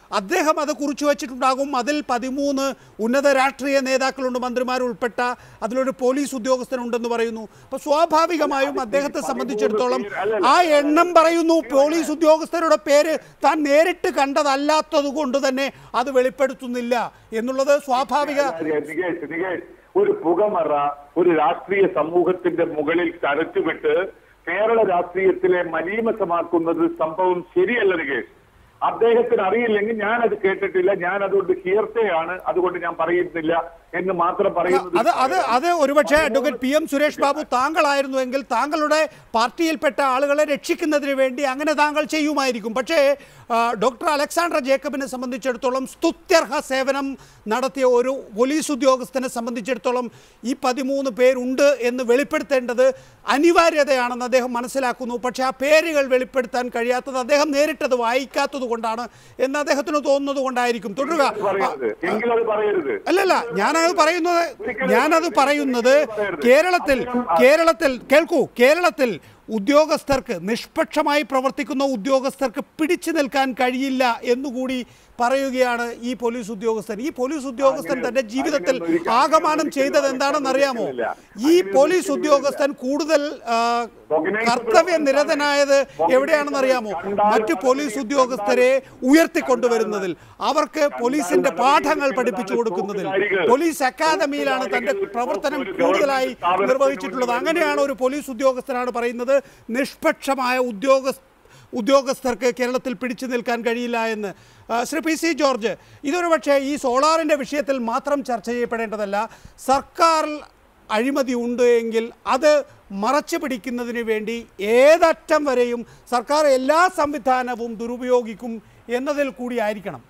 അദ്ദേഹം അത് കുറിച്ചു വച്ചിട്ടുണ്ടാകും അതിൽ പതിമൂന്ന് ഉന്നത രാഷ്ട്രീയ നേതാക്കളുണ്ട് മന്ത്രിമാർ ഉൾപ്പെട്ട അതിലൊരു പോലീസ് ഉദ്യോഗസ്ഥനുണ്ടെന്ന് പറയുന്നു അപ്പോൾ സ്വാഭാവികമായും അദ്ദേഹത്തെ സംബന്ധിച്ചിടത്തോളം ആ എണ്ണം പറയുന്നു പോലീസ് ഉദ്യോഗസ്ഥരുടെ പേര് താൻ നേരിട്ട് കണ്ടതല്ലാത്തത് കൊണ്ട് തന്നെ അത് വെളിപ്പെടുത്തുന്നില്ല എന്നുള്ളത് സ്വാഭാവിക നികേഷ്, നികേഷ്, ഒരു പുകമറ ഒരു രാഷ്ട്രീയ സമൂഹത്തിന്റെ മുകളിൽ തരച്ചുവിട്ട് കേരള രാഷ്ട്രീയത്തിലെ മലീമസമാക്കുന്നത് സംഭവം ശരിയല്ല നികേഷ് അദ്ദേഹത്തിന് അറിയില്ലെങ്കിൽ ഞാൻ അത് കേട്ടിട്ടില്ല ഞാൻ അതുകൊണ്ട് ഹീർത്തയാണ് അതുകൊണ്ട് ഞാൻ പറയുന്നില്ല എന്ന് മാത്രം പറയുന്നത് അത് അത് അത് ഒരുപക്ഷെ advocate P M Suresh Babu താങ്കളായിരുന്നുവെങ്കിൽ താങ്കളുടെ പാർട്ടിയിൽപ്പെട്ട ആളുകളെ രക്ഷിക്കുന്നതിന് വേണ്ടി അങ്ങനെ താങ്കൾ ചെയ്യുമായിരിക്കും പക്ഷേ ആ, ഡോക്ടർ അലക്സാണ്ടർ ജേക്കബിനെ സംബന്ധിച്ചിടത്തോളം സ്തുത്യർഹ സേവനം നടത്തിയ ഒരു പോലീസ് ഉദ്യോഗസ്ഥനെ സംബന്ധിച്ചിടത്തോളം ഈ പതിമൂന്ന് പേരുണ്ട് എന്ന് വെളിപ്പെടുത്തേണ്ടത് അനിവാര്യതയാണെന്ന് അദ്ദേഹം മനസ്സിലാക്കുന്നു പക്ഷേ ആ പേരുകൾ വെളിപ്പെടുത്താൻ കഴിയാത്തത് അദ്ദേഹം നേരിട്ടത് വായിക്കാത്തത് കൊണ്ടാണ് എന്ന് അദ്ദേഹത്തിന് തോന്നുന്നത് കൊണ്ടായിരിക്കും തുടരുക ആ, പറയരുത് എങ്കിലത് പറയരുത് അല്ലല്ല ഞാനത് പറയുന്നത് ഞാനത് പറയുന്നത് കേരളത്തിൽ കേരളത്തിൽ കേൾക്കൂ കേരളത്തിൽ ഉദ്യോഗസ്ഥർക്ക് നിഷ്പക്ഷമായി പ്രവർത്തിക്കുന്ന ഉദ്യോഗസ്ഥർക്ക് പിടിച്ചു നിൽക്കാൻ കഴിയില്ല എന്നുകൂടി പറയുകയാണ് ഈ പോലീസ് ഉദ്യോഗസ്ഥൻ ഈ പോലീസ് ഉദ്യോഗസ്ഥൻ തന്റെ ജീവിതത്തിൽ ആകമാനം ചെയ്തത് എന്താണെന്ന് അറിയാമോ ഈ പോലീസ് ഉദ്യോഗസ്ഥൻ കൂടുതൽ ആ, കർത്തവ്യ നിരതനായത് എവിടെയാണെന്ന് അറിയാമോ മറ്റു പോലീസ് ഉദ്യോഗസ്ഥരെ ഉയർത്തിക്കൊണ്ടുവരുന്നതിൽ അവർക്ക് പോലീസിന്റെ പാഠങ്ങൾ പഠിപ്പിച്ചു കൊടുക്കുന്നതിൽ പോലീസ് അക്കാദമിയിലാണ് തന്റെ പ്രവർത്തനം കൂടുതലായി നിർവഹിച്ചിട്ടുള്ളത് അങ്ങനെയാണ് ഒരു പോലീസ് ഉദ്യോഗസ്ഥനാണ് പറയുന്നത് നിഷ്പക്ഷമായ ഉദ്യോഗസ്ഥ ഉദ്യോഗസ്ഥർക്ക് കേരളത്തിൽ പിടിച്ചു നിൽക്കാൻ കഴിയില്ല എന്ന് ആ, ശ്രീ പി സി ജോർജ് ഇതൊരു പക്ഷേ ഈ സോളാറിൻ്റെ വിഷയത്തിൽ മാത്രം ചർച്ച ചെയ്യപ്പെടേണ്ടതല്ല സർക്കാരിൽ അഴിമതി ഉണ്ട് എങ്കിൽ അത് മറച്ചു പിടിക്കുന്നതിന് വേണ്ടി ഏതറ്റം വരെയും സർക്കാർ എല്ലാ സംവിധാനവും ദുരുപയോഗിക്കും എന്നതിൽ കൂടി ആയിരിക്കണം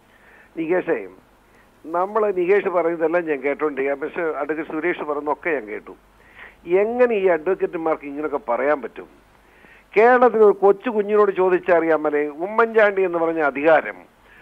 നികേഷേ നമ്മൾ നികേഷ് പറയുന്നതെല്ലാം ഞാൻ കേട്ടോണ്ടിരിക്കാം പക്ഷെ അഡ്വക്കേറ്റ് സുരേഷ് പറയുന്നൊക്കെ ഞാൻ കേട്ടു എങ്ങനെ ഈ അഡ്വക്കേറ്റുമാർക്ക് ഇങ്ങനെയൊക്കെ പറയാൻ പറ്റും കേരളത്തിൽ ഒരു കൊച്ചു കുഞ്ഞിനോട് ചോദിച്ചറിയാമല്ലേ ഉമ്മൻചാണ്ടി എന്ന് പറഞ്ഞ അധികാരം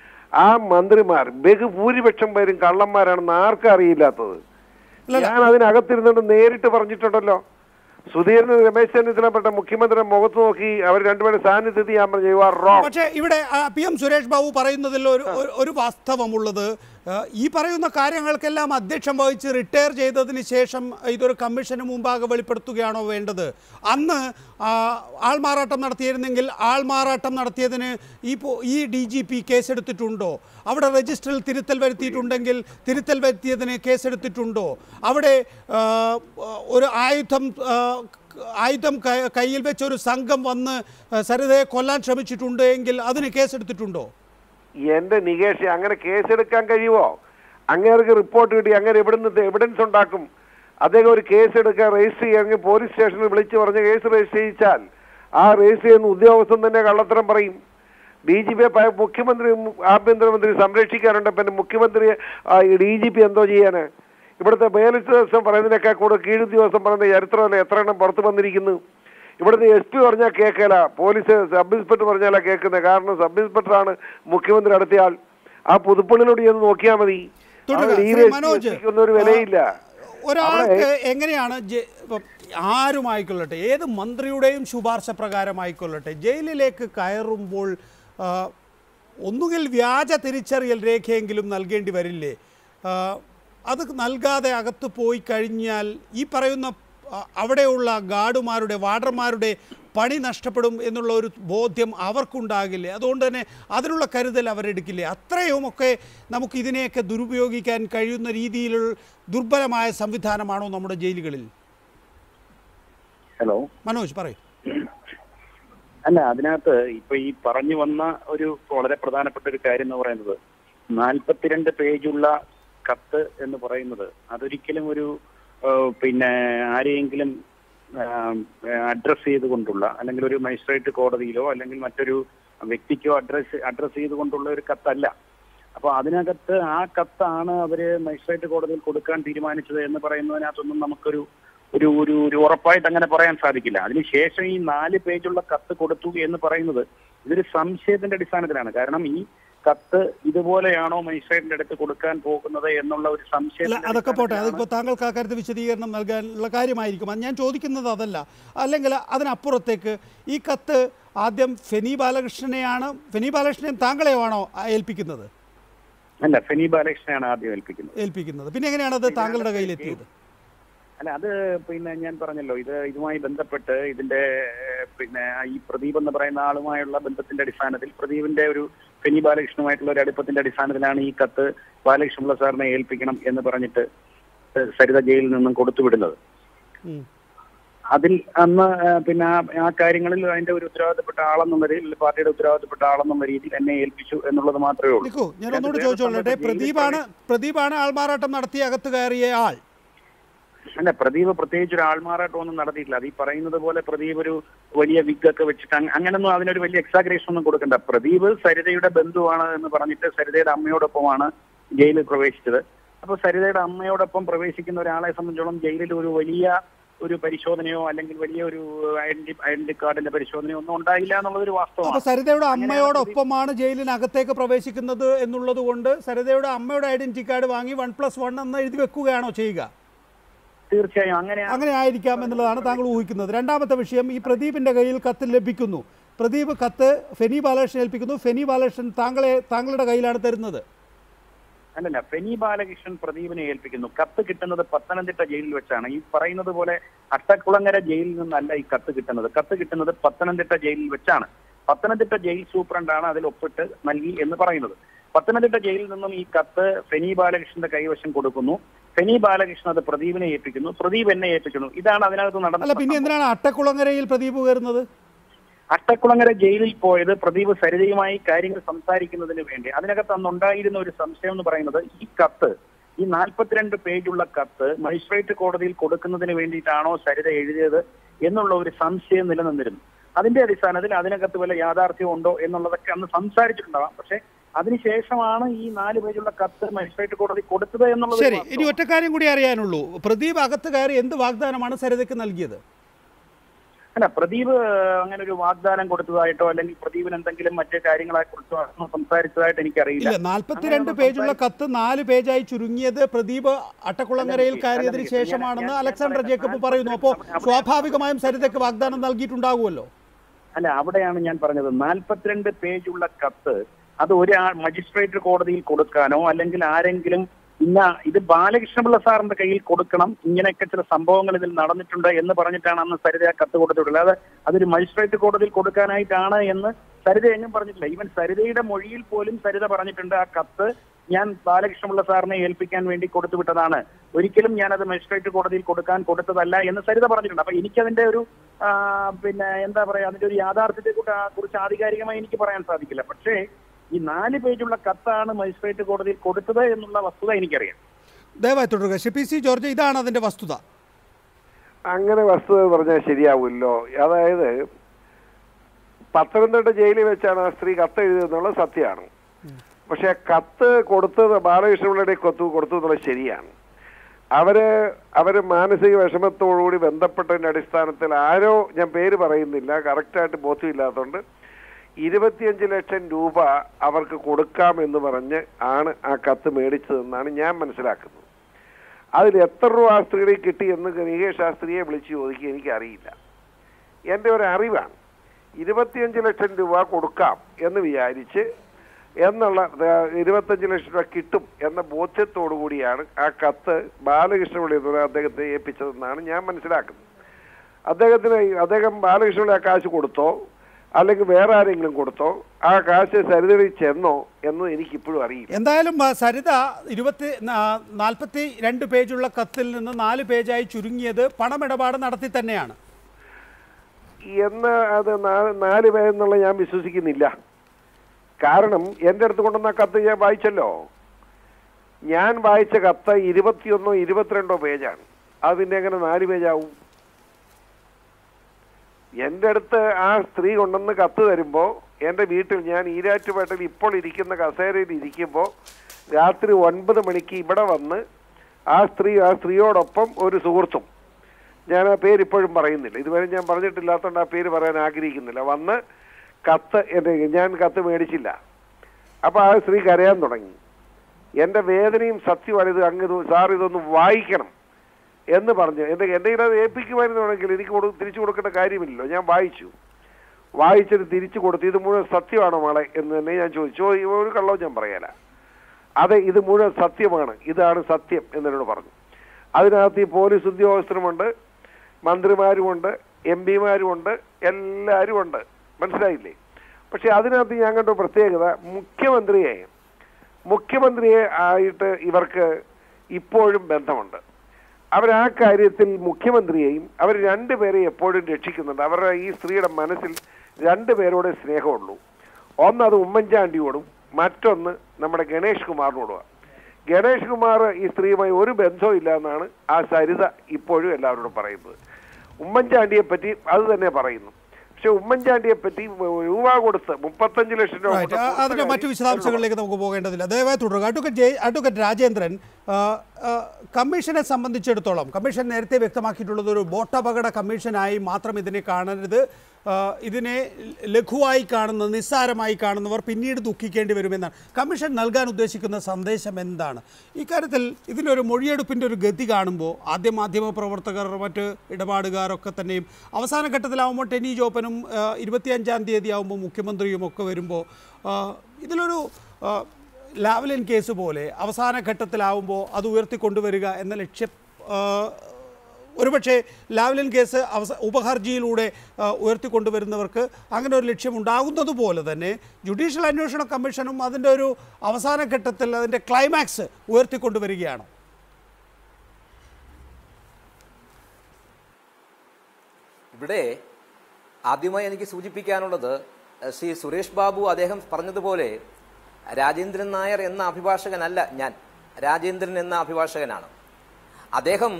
ആ മന്ത്രിമാർ ബഹുഭൂരിപക്ഷം പേരും കള്ളന്മാരാണെന്ന് ആർക്കും അറിയില്ലാത്തത് ഞാൻ അതിനകത്തിരുന്നിട്ട് നേരിട്ട് പറഞ്ഞിട്ടുണ്ടല്ലോ സുധീരന് രമേശ് ചെന്നിത്തലപ്പെട്ട മുഖ്യമന്ത്രിയുടെ മുഖത്ത് നോക്കി അവർ രണ്ടുപേരും സാന്നിധ്യത്തിൽ ഞാൻ പറഞ്ഞു യു ആർ റോങ് പക്ഷേ ഇവിടെ ആ, പി എം സുരേഷ് ബാബു പറയുന്നതിൽ ഒരു ഒരു- ഒരു വാസ്തവമുള്ളത് ആ, ഈ പറയുന്ന കാര്യങ്ങൾക്കെല്ലാം അധ്യക്ഷം വഹിച്ച് റിട്ടയർ ചെയ്തതിന് ശേഷം ഇതൊരു കമ്മീഷന് മുമ്പാകെ വെളിപ്പെടുത്തുകയാണോ വേണ്ടത് അന്ന് ആ, ആൾമാറാട്ടം നടത്തിയിരുന്നെങ്കിൽ ആൾമാറാട്ടം നടത്തിയതിന് ഈ പോ- ഈ ഡി ജി പി കേസെടുത്തിട്ടുണ്ടോ അവിടെ രജിസ്റ്ററിൽ തിരുത്തൽ വരുത്തിയിട്ടുണ്ടെങ്കിൽ തിരുത്തൽ വരുത്തിയതിന് കേസെടുത്തിട്ടുണ്ടോ അവിടെ ആ, ഒരു ആയുധം ആ, ആയുധം ക- കയ്യിൽ വെച്ച ഒരു സംഘം വന്ന് സരിതയെ കൊല്ലാൻ ശ്രമിച്ചിട്ടുണ്ട് എങ്കിൽ അതിന് കേസെടുത്തിട്ടുണ്ടോ എന്റെ നികേഷ് അങ്ങനെ കേസെടുക്കാൻ കഴിയുമോ അങ്ങേർക്ക് റിപ്പോർട്ട് കിട്ടി അങ്ങനെ എവിടുന്ന് എവിഡൻസ് ഉണ്ടാക്കും അദ്ദേഹം ഒരു കേസ് എടുക്കാൻ രജിസ്റ്റർ ചെയ്യാമെങ്കിൽ പോലീസ് സ്റ്റേഷനിൽ വിളിച്ചു പറഞ്ഞ് കേസ് രജിസ്റ്റർ ചെയ്യിച്ചാൽ ആ രജിസ്റ്റർ ചെയ്യുന്ന ഉദ്യോഗസ്ഥൻ തന്നെ കള്ളത്തരം പറയും ഡി ജി പി മുഖ്യമന്ത്രി ആഭ്യന്തരമന്ത്രി സംരക്ഷിക്കാനുണ്ട് പിന്നെ മുഖ്യമന്ത്രി ഡി ജി പി എന്തോ ചെയ്യാന് ഇവിടുത്തെ മേലുദ്യോഗസ്ഥൻ പറയുന്നതിനേക്കാൾ കൂടുതൽ കീഴുദ്യോഗസ്ഥൻ പറയുന്ന ചരിത്രമല്ല എത്ര എണ്ണം പുറത്തു വന്നിരിക്കുന്നു ഇവിടുത്തെ എസ് പി പറഞ്ഞാൽ കേൾക്കല പോലീസ് സബ് ഇൻസ്പെക്ടർ പറഞ്ഞാലാ കേൾക്കുന്നത് കാരണം സബ് ഇൻസ്പെക്ടറാണ് മുഖ്യമന്ത്രി അടുത്തയാൾ ആ പുതുപ്പള്ളിയിലൂടെ ഒന്ന് നോക്കിയാൽ മതി തുടരുക. അവിടെ ഈ ശ്രീ മനോജ്, രജിസ്ട്രേഷനിക്ക് ഒന്നും ഒരു വിലയില്ല ഒരാൾക്ക് എങ്ങനെയാണ് ജെ- ഇപ്പം ആരുമായിക്കൊള്ളട്ടെ ഏത് മന്ത്രിയുടെയും ശുപാർശ പ്രകാരമായിക്കൊള്ളട്ടെ ജയിലിലേക്ക് കയറുമ്പോൾ ആ, ഒന്നുകിൽ വ്യാജ തിരിച്ചറിയൽ രേഖയെങ്കിലും നൽകേണ്ടി വരില്ലേ ആ, അത് നൽകാതെ അകത്ത് പോയി കഴിഞ്ഞാൽ ഈ പറയുന്ന ആ, അവിടെയുള്ള ഗാർഡുമാരുടെ വാർഡർമാരുടെ പണി നഷ്ടപ്പെടും എന്നുള്ള ഒരു ബോധ്യം അവർക്കുണ്ടാകില്ലേ അതുകൊണ്ട് തന്നെ അതിനുള്ള കരുതൽ അവരെടുക്കില്ലേ അത്രയുമൊക്കെ നമുക്ക് ഇതിനെയൊക്കെ ദുരുപയോഗിക്കാൻ കഴിയുന്ന രീതിയിലുള്ള ദുർബലമായ സംവിധാനമാണോ നമ്മുടെ ജയിലുകളിൽ ഹലോ മനോജ് പറയൂ അല്ല അതിനകത്ത് ഇപ്പൊ ഈ പറഞ്ഞു വന്ന ഒരു വളരെ പ്രധാനപ്പെട്ട ഒരു കാര്യം എന്ന് പറയുന്നത് നാൽപ്പത്തിരണ്ട് പേജുള്ള കത്ത് എന്ന് പറയുന്നത് അതൊരിക്കലും ഒരു ഏഹ്, പിന്നെ ആരെയെങ്കിലും അഡ്രസ് ചെയ്തുകൊണ്ടുള്ള അല്ലെങ്കിൽ ഒരു മജിസ്ട്രേറ്റ് കോടതിയിലോ അല്ലെങ്കിൽ മറ്റൊരു വ്യക്തിക്കോ അഡ്രസ് അഡ്രസ് ചെയ്തുകൊണ്ടുള്ള ഒരു കത്തല്ല അപ്പൊ അതിനകത്ത് ആ കത്താണ് അവര് മജിസ്ട്രേറ്റ് കോടതിയിൽ കൊടുക്കാൻ തീരുമാനിച്ചത് എന്ന് പറയുന്നതിനകത്തൊന്നും നമുക്കൊരു ഒരു ഒരു ഒരു ഉറപ്പായിട്ട് അങ്ങനെ പറയാൻ സാധിക്കില്ല അതിനുശേഷം ഈ നാല് പേജുള്ള കത്ത് കൊടുത്തു എന്ന് പറയുന്നത് ഇതൊരു സംശയത്തിന്റെ അടിസ്ഥാനത്തിലാണ് കാരണം ഈ കത്ത് ഇതുപോലെയാണോ മജിസ്ട്രേറ്റിന്റെ അടുത്ത് കൊടുക്കാൻ പോകുന്നത് എന്നുള്ള ഒരു അല്ല സംശയം അതൊക്കെ പോട്ടെ അതിപ്പോൾ താങ്കൾക്ക് ആ കാര്യത്തിൽ വിശദീകരണം നൽകാനുള്ള കാര്യമായിരിക്കും അത് ഞാൻ ചോദിക്കുന്നത് അതല്ല അല്ലെങ്കിൽ അതിനപ്പുറത്തേക്ക് ഈ കത്ത് ആദ്യം ഫെനി ബാലകൃഷ്ണനെയാണ് ഫെനി ബാലകൃഷ്ണനെയും താങ്കളെയാണോ ഏൽപ്പിക്കുന്നത് അല്ല ഫെനി ബാലകൃഷ്ണനാണ് ആദ്യം ഏൽപ്പിക്കുന്നത് ഏൽപ്പിക്കുന്നത് പിന്നെ എങ്ങനെയാണ് അത് താങ്കളുടെ കയ്യിലെത്തിയത് അല്ല അത് പിന്നെ ഞാൻ പറഞ്ഞല്ലോ ഇത് ഇതുമായി ബന്ധപ്പെട്ട് ഇതിന്റെ ഏഹ്, പിന്നെ ഈ പ്രദീപ് എന്ന് പറയുന്ന ആളുമായുള്ള ബന്ധത്തിന്റെ അടിസ്ഥാനത്തിൽ പ്രദീപിന്റെ ഒരു ഫെനി ബാലകൃഷ്ണനുമായിട്ടുള്ള ഒരു അടുപ്പത്തിന്റെ അടിസ്ഥാനത്തിലാണ് ഈ കത്ത് ബാലകൃഷ്ണപിള്ള സാറിനെ ഏൽപ്പിക്കണം എന്ന് പറഞ്ഞിട്ട് ഏഹ്, സരിത ജയിലിൽ നിന്നും കൊടുത്തുവിടുന്നത് ഉം. അതിൽ അന്ന് ഏഹ്, പിന്നെ ആ- ആ കാര്യങ്ങളിൽ അതിന്റെ ഒരു ഉത്തരവാദിത്തപ്പെട്ട ആളെന്ന നിലയിൽ പാർട്ടിയുടെ ഉത്തരവാദിത്തപ്പെട്ട ആളെന്ന രീതിയിൽ എന്നെ ഏൽപ്പിച്ചു എന്നുള്ളത് മാത്രമേ ഉള്ളൂ നിക്കൂ ഞാൻ ഒന്നുകൂടി വേറെ ചോദിച്ചോളട്ടെ സംബന്ധിച്ച് പ്രദീപാണ് പ്രദീപാണ് ആൾമാറാട്ടം നടത്തി അകത്ത് കയറിയ ആൾ അല്ല പ്രദീപ് പ്രത്യേകിച്ച് ഒരു ആൾമാറാട്ടം ഒന്നും നടത്തിയിട്ടില്ല അത് ഈ പറയുന്നത് പോലെ പ്രദീപ് ഒരു വലിയ വിഗ് ഒക്കെ വെച്ചിട്ട് അങ്ങ- അങ്ങനൊന്നും അതിനൊരു വലിയ എക്സാഗ്രേഷൻ ഒന്നും കൊടുക്കണ്ട പ്രദീപ് സരിതയുടെ ബന്ധുവാണ് എന്ന് പറഞ്ഞിട്ട് സരിതയുടെ അമ്മയോടൊപ്പമാണ് ജയിലിൽ പ്രവേശിച്ചത് അപ്പൊ സരിതയുടെ അമ്മയോടൊപ്പം പ്രവേശിക്കുന്ന ഒരാളെ സംബന്ധിച്ചോളം ജയിലിൽ ഒരു വലിയ ഒരു പരിശോധനയോ അല്ലെങ്കിൽ വലിയ ഒരു ഐഡന്റി ഐഡന്റി കാർഡിന്റെ പരിശോധനയോ ഒന്നും ഉണ്ടായില്ല എന്നുള്ളത് ഒരു അപ്പൊ വാസ്തവമാണ് സരിതയുടെ അങ്ങനെയാണ് അമ്മയോടൊപ്പമാണ് ജയിലിനകത്തേക്ക് പ്രവേശിക്കുന്നത് എന്നുള്ളത് കൊണ്ട് സരിതയുടെ അമ്മയുടെ ഐഡന്റിറ്റി കാർഡ് വാങ്ങി വൺ പ്ലസ് വൺ എന്ന് എഴുതി വെക്കുകയാണോ ചെയ്യുക തീർച്ചയായും അങ്ങനെ അങ്ങനെ ആയിരിക്കാം എന്നുള്ളതാണ് താങ്കൾ ഊഹിക്കുന്നത് രണ്ടാമത്തെ വിഷയം ഈ പ്രദീപിന്റെ കയ്യിൽ കത്ത് ലഭിക്കുന്നു പ്രദീപ് കത്ത് ഫെനി ബാലകൃഷ്ണൻ ഏൽപ്പിക്കുന്നു ഫെനി ബാലകൃഷ്ണൻ താങ്കളെ താങ്കളുടെ കയ്യിലാണ് തരുന്നത് അല്ലല്ല ഫെനി ബാലകൃഷ്ണൻ പ്രദീപിനെ ഏൽപ്പിക്കുന്നു കത്ത് കിട്ടുന്നത് പത്തനംതിട്ട ജയിലിൽ വെച്ചാണ് ഈ പറയുന്നത് പോലെ അട്ടക്കുളങ്ങര ജയിലിൽ നിന്നല്ല ഈ കത്ത് കിട്ടുന്നത് കത്ത് കിട്ടുന്നത് പത്തനംതിട്ട ജയിലിൽ വെച്ചാണ് പത്തനംതിട്ട ജയിൽ സൂപ്രണ്ടാണ് അതിൽ ഒപ്പിട്ട് നൽകി എന്ന് പറയുന്നത് പത്തനംതിട്ട ജയിലിൽ നിന്നും ഈ കത്ത് ഫെനി ബാലകൃഷ്ണന്റെ കൈവശം കൊടുക്കുന്നു ഫെനി ബാലകൃഷ്ണൻ അത് പ്രദീപിനെ ഏൽപ്പിക്കുന്നു പ്രദീപ് എന്നെ ഏൽപ്പിക്കുന്നു ഇതാണ് അതിനകത്ത് അല്ല നടന്നത് പിന്നെ എന്തിനാണ് അട്ടക്കുളങ്ങരയിൽ പ്രദീപ് കയറുന്നത് അട്ടക്കുളങ്ങര ജയിലിൽ പോയത് പ്രദീപ് സരിതയുമായി കാര്യങ്ങൾ സംസാരിക്കുന്നതിന് വേണ്ടി അതിനകത്ത് അന്നുണ്ടായിരുന്ന ഒരു സംശയം എന്ന് പറയുന്നത് ഈ കത്ത് ഈ നാൽപ്പത്തിരണ്ട് പേജുള്ള കത്ത് മജിസ്ട്രേറ്റ് കോടതിയിൽ കൊടുക്കുന്നതിന് വേണ്ടിയിട്ടാണോ സരിത എഴുതിയത് എന്നുള്ള ഒരു സംശയം നിലനിന്നിരുന്നു അതിന്റെ അടിസ്ഥാനത്തിൽ അതിനകത്ത് വല്ല യാഥാർത്ഥ്യം ഉണ്ടോ എന്നുള്ളതൊക്കെ അന്ന് സംസാരിച്ചിട്ടുണ്ടാവാം പക്ഷെ അതിനുശേഷമാണ് ഈ നാല് പേജുള്ള കത്ത് മജിസ്ട്രേറ്റ് കോടതി കൊടുത്തത് എന്നുള്ളത് ശരി വാസ്തവം. ഇനി ഒറ്റ കാര്യം കൂടി അറിയാനുള്ളൂ പ്രദീപ് അകത്ത് കയറി എന്ത് വാഗ്ദാനമാണ് സരിതയ്ക്ക് നൽകിയത് അല്ല പ്രദീപ് അങ്ങനെ ഒരു വാഗ്ദാനം കൊടുത്തതായിട്ടോ അല്ലെങ്കിൽ പ്രദീപിന് എന്തെങ്കിലും മറ്റു കാര്യങ്ങളെ കുറിച്ചോ അന്ന് സംസാരിച്ചതായിട്ട് എനിക്കറിയില്ല ഇല്ല നാൽപ്പത്തിരണ്ട് അങ്ങനെ പേജുള്ള സംസാരി- കത്ത് നാല് പേജായി ചുരുങ്ങിയത് പ്രദീപ് അട്ടക്കുളങ്ങരയിൽ അല്ല, കയറിയതിന് ഞാൻ- ശേഷമാണെന്ന് ഞാൻ- അലക്സാണ്ടർ ഞാൻ ജേക്കബ് പറയാം. പറയുന്നു അപ്പോൾ അവിടെ- സ്വാഭാവികമായും സരിതയ്ക്ക് വാഗ്ദാനം നൽകിയിട്ടുണ്ടാകുമല്ലോ അല്ല അവിടെയാണ് ഞാൻ പറഞ്ഞത് നാൽപ്പത്തിരണ്ട് പേജുള്ള കത്ത് അത് ഒരാൾ മജിസ്ട്രേറ്റ് കോടതിയിൽ കൊടുക്കാനോ അല്ലെങ്കിൽ ആരെങ്കിലും ഇന്ന ഇത് ബാലകൃഷ്ണപിള്ള സാറിന്റെ കയ്യിൽ കൊടുക്കണം ഇങ്ങനെയൊക്കെ ചില സംഭവങ്ങൾ ഇതിൽ നടന്നിട്ടുണ്ട് എന്ന് പറഞ്ഞിട്ടാണ് അന്ന് സരിത ആ കത്ത് കൊടുത്തിട്ടുള്ളത് അല്ലാതെ അതൊരു മജിസ്ട്രേറ്റ് കോടതിയിൽ കൊടുക്കാനായിട്ടാണ് എന്ന് സരിത എങ്ങും പറഞ്ഞിട്ടില്ല ഈവൻ സരിതയുടെ മൊഴിയിൽ പോലും സരിത പറഞ്ഞിട്ടുണ്ട് ആ കത്ത് ഞാൻ ബാലകൃഷ്ണപിള്ള സാറിനെ ഏൽപ്പിക്കാൻ വേണ്ടി കൊടുത്തു വിട്ടതാണ് ഒരിക്കലും ഞാൻ അത് മജിസ്ട്രേറ്റ് കോടതിയിൽ കൊടുക്കാൻ കൊടുത്തതല്ല എന്ന് സരിത പറഞ്ഞിട്ടുണ്ട് അപ്പൊ എനിക്കതിന്റെ ഒരു ആ, പിന്നെ എന്താ പറയാ അതിന്റെ ഒരു യാഥാർത്ഥ്യത്തെ കുറിച്ച് കുറിച്ച് ആധികാരികമായി എനിക്ക് പറയാൻ സാധിക്കില്ല പക്ഷേ ഈ നാല് പേജുള്ള കത്താണ് മജിസ്ട്രേറ്റ് കോടതിയിൽ കൊടുത്തത് എന്നുള്ള വസ്തുത എനിക്കറിയാം ദയവായി തുടരുക ഷെപ്പി സി ജോർജ് ഇതാണ് അതിന്റെ വസ്തുത അങ്ങനെ വസ്തുത പറഞ്ഞാൽ ശരിയാവില്ലോ അതായത് പത്തനംതിട്ട ജയിലിൽ വെച്ചാണ് ആ സ്ത്രീ കത്ത് എഴുതിയെന്നുള്ളത് സത്യമാണ് പക്ഷെ കത്ത് കൊടുത്തത് ബാലകൃഷ്ണപിള്ളയുടെ കൊത്തു കൊടുത്തു എന്നുള്ളത് ശരിയാണ് അവര് അവര് മാനസിക വിഷമത്തോടുകൂടി ബന്ധപ്പെട്ടതിന്റെ അടിസ്ഥാനത്തിൽ ആരോ ഞാൻ പേര് പറയുന്നില്ല കറക്റ്റായിട്ട് ബോധ്യമില്ലാത്തതുകൊണ്ട് ഇരുപത്തിയഞ്ച് ലക്ഷം രൂപ അവർക്ക് കൊടുക്കാം എന്ന് പറഞ്ഞ് ആണ് ആ കത്ത് മേടിച്ചതെന്നാണ് ഞാൻ മനസ്സിലാക്കുന്നത് അതിൽ എത്ര രൂപ ആ സ്ത്രീയുടെ കിട്ടി എന്ന് നികേഷ് ആ സ്ത്രീയെ വിളിച്ച് ചോദിക്കുക എനിക്കറിയില്ല എൻ്റെ ഒരു അറിവാണ് ഇരുപത്തിയഞ്ച് ലക്ഷം രൂപ കൊടുക്കാം എന്ന് വിചാരിച്ച് എന്നുള്ള ദ- ഇരുപത്തഞ്ച് ലക്ഷം രൂപ കിട്ടും എന്ന ബോധ്യത്തോടു കൂടിയാണ് ആ കത്ത് ബാലകൃഷ്ണപിള്ളി എന്ന് പറയുന്ന അദ്ദേഹത്തെ ഏൽപ്പിച്ചതെന്നാണ് ഞാൻ മനസ്സിലാക്കുന്നത് അദ്ദേഹത്തിന് അദ്ദേഹം ബാലകൃഷ്ണപിള്ളി ആ കാശ് കൊടുത്തോ അല്ലെങ്കിൽ വേറെ ആരെങ്കിലും കൊടുത്തോ ആ കാശ് സരിതയിൽ ചെന്നോ എന്ന് എനിക്കിപ്പോഴും അറിയില്ല എന്തായാലും ആ, സരിത ഇരുപത്തി നാ- നാൽപ്പത്തി രണ്ട് പേജുള്ള കത്തിൽ നിന്ന് നാല് പേജായി ചുരുങ്ങിയത് പണമിടപാട് നടത്തി തന്നെയാണ് എന്ന് അത് നാ- നാല് പേരെന്നുള്ള ഞാൻ വിശ്വസിക്കുന്നില്ല കാരണം എൻ്റെ അടുത്ത് കൊണ്ടുവന്ന കത്ത് ഞാൻ വായിച്ചല്ലോ ഞാൻ വായിച്ച കത്ത് ഇരുപത്തിയൊന്നോ ഇരുപത്തിരണ്ടോ പേജാണ് അത് പിന്നെ എങ്ങനെ നാല് പേജാവും എൻ്റെ അടുത്ത് ആ സ്ത്രീ കൊണ്ടുവന്ന് കത്ത് തരുമ്പോൾ എൻ്റെ വീട്ടിൽ ഞാൻ ഈരാറ്റുപേട്ടയിൽ ഇപ്പോൾ ഇരിക്കുന്ന കസേരയിൽ ഇരിക്കുമ്പോൾ രാത്രി ഒൻപത് മണിക്ക് ഇവിടെ വന്ന് ആ സ്ത്രീ ആ സ്ത്രീയോടൊപ്പം ഒരു സുഹൃത്തും ഞാൻ ആ പേര് ഇപ്പോഴും പറയുന്നില്ല ഇതുവരെ ഞാൻ പറഞ്ഞിട്ടില്ലാത്തതുകൊണ്ട് ആ പേര് പറയാൻ ആഗ്രഹിക്കുന്നില്ല വന്ന് കത്ത് എൻ്റെ ഞാൻ കത്ത് മേടിച്ചില്ല അപ്പോൾ ആ സ്ത്രീ കരയാൻ തുടങ്ങി എൻ്റെ വേദനയും സത്യമാണ് ഇത് അങ്ങ് ഇത് സാർ ഇതൊന്ന് വായിക്കണം എന്ന് പറഞ്ഞു എൻ്റെ എൻ്റെ കയ്യിൽ അത് ഏൽപ്പിക്കുമായിരുന്നുണ്ടെങ്കിൽ എനിക്ക് കൊടു തിരിച്ചു കൊടുക്കേണ്ട കാര്യമില്ലല്ലോ ഞാൻ വായിച്ചു വായിച്ചിട്ട് തിരിച്ചു കൊടുത്തു ഇത് മുഴുവൻ സത്യമാണോ മോളെ എന്ന് തന്നെ ഞാൻ ചോദിച്ചു "ഓ, ഒരു കള്ളവും ഞാൻ പറയല അതെ ഇത് മുഴുവൻ സത്യമാണ് ഇതാണ് സത്യം എന്നോട് പറഞ്ഞു അതിനകത്ത് ഈ പോലീസ് ഉദ്യോഗസ്ഥരുമുണ്ട് മന്ത്രിമാരുമുണ്ട് എം പിമാരുമുണ്ട് എല്ലാവരും ഉണ്ട് മനസ്സിലായില്ലേ പക്ഷെ അതിനകത്ത് ഞാൻ കണ്ട പ്രത്യേകത മുഖ്യമന്ത്രിയെ മുഖ്യമന്ത്രിയെ ആയിട്ട് ഇവർക്ക് ഇപ്പോഴും ബന്ധമുണ്ട് അവർ ആ കാര്യത്തിൽ മുഖ്യമന്ത്രിയെയും അവർ രണ്ടുപേരെയും എപ്പോഴും രക്ഷിക്കുന്നുണ്ട് അവരുടെ ഈ സ്ത്രീയുടെ മനസ്സിൽ രണ്ടുപേരോടെ സ്നേഹമുള്ളൂ ഒന്ന് അത് ഉമ്മൻചാണ്ടിയോടും മറ്റൊന്ന് നമ്മുടെ ഗണേഷ് കുമാറിനോടുമാണ് ഗണേഷ് കുമാർ ഈ സ്ത്രീയുമായി ഒരു ബന്ധവും ഇല്ല എന്നാണ് ആ സരിത ഇപ്പോഴും എല്ലാവരോടും പറയുന്നത് ഉമ്മൻചാണ്ടിയെ പറ്റി അത് തന്നെ പറയുന്നു പക്ഷെ ഉമ്മൻചാണ്ടിയെ പറ്റി രൂപ കൊടുത്ത് മുപ്പത്തഞ്ച് ലക്ഷം രൂപ റൈറ്റ് കൊടുത്ത് അതിന്റെ കൊടുത്ത മറ്റു കാര്യം വിശദാംശങ്ങളിലേക്ക് നമുക്ക് പോകേണ്ടതില്ല ദയവായി തുടരുക അഡ്വക്കേറ്റ് ജെ അഡ്വക്കേറ്റ് രാജേന്ദ്രൻ ആ, ആ, കമ്മീഷനെ സംബന്ധിച്ചിടത്തോളം കമ്മീഷൻ നേരത്തെ വ്യക്തമാക്കിയിട്ടുള്ളത് ഒരു ബോട്ടപകട കമ്മീഷനായി മാത്രം ഇതിനെ കാണരുത് ആ, ഇതിനെ ലഘുവായി കാണുന്ന നിസ്സാരമായി കാണുന്നവർ പിന്നീട് ദുഃഖിക്കേണ്ടി വരുമെന്നാണ് കമ്മീഷൻ നൽകാൻ ഉദ്ദേശിക്കുന്ന സന്ദേശം എന്താണ് ഇക്കാര്യത്തിൽ ഇതിനൊരു മൊഴിയെടുപ്പിൻ്റെ ഒരു ഗതി കാണുമ്പോൾ ആദ്യം മാധ്യമ പ്രവർത്തകർ മറ്റ് ഇടപാടുകാരൊക്കെ തന്നെയും അവസാന ഘട്ടത്തിലാവുമ്പോൾ ടെനി ജോപ്പനും ആ, ഇരുപത്തിയഞ്ചാം തീയതി ആവുമ്പോൾ മുഖ്യമന്ത്രിയും ഒക്കെ വരുമ്പോൾ ആ, ഇതിലൊരു ആ, ലാവലിൻ കേസ് പോലെ അവസാന ഘട്ടത്തിലാവുമ്പോൾ അത് ഉയർത്തിക്കൊണ്ടുവരിക എന്ന ലക്ഷ്യം ആ, ഒരുപക്ഷെ ലാവ്ലിൻ കേസ് അവസ ഉപഹർജിയിലൂടെ ആ, ഉയർത്തിക്കൊണ്ടുവരുന്നവർക്ക് അങ്ങനെ ഒരു ലക്ഷ്യം ഉണ്ടാകുന്നത് പോലെ തന്നെ ജുഡീഷ്യൽ അന്വേഷണ കമ്മീഷനും അതിൻ്റെ ഒരു അവസാന ഘട്ടത്തിൽ അതിൻ്റെ ക്ലൈമാക്സ് ഉയർത്തിക്കൊണ്ടുവരികയാണ് ഇവിടെ ആദ്യമായി എനിക്ക് സൂചിപ്പിക്കാനുള്ളത് എഹ്, ശ്രീ സുരേഷ് ബാബു അദ്ദേഹം പറഞ്ഞതുപോലെ രാജേന്ദ്രൻ നായർ എന്ന അഭിഭാഷകനല്ല ഞാൻ രാജേന്ദ്രൻ എന്ന അഭിഭാഷകനാണ് അദ്ദേഹം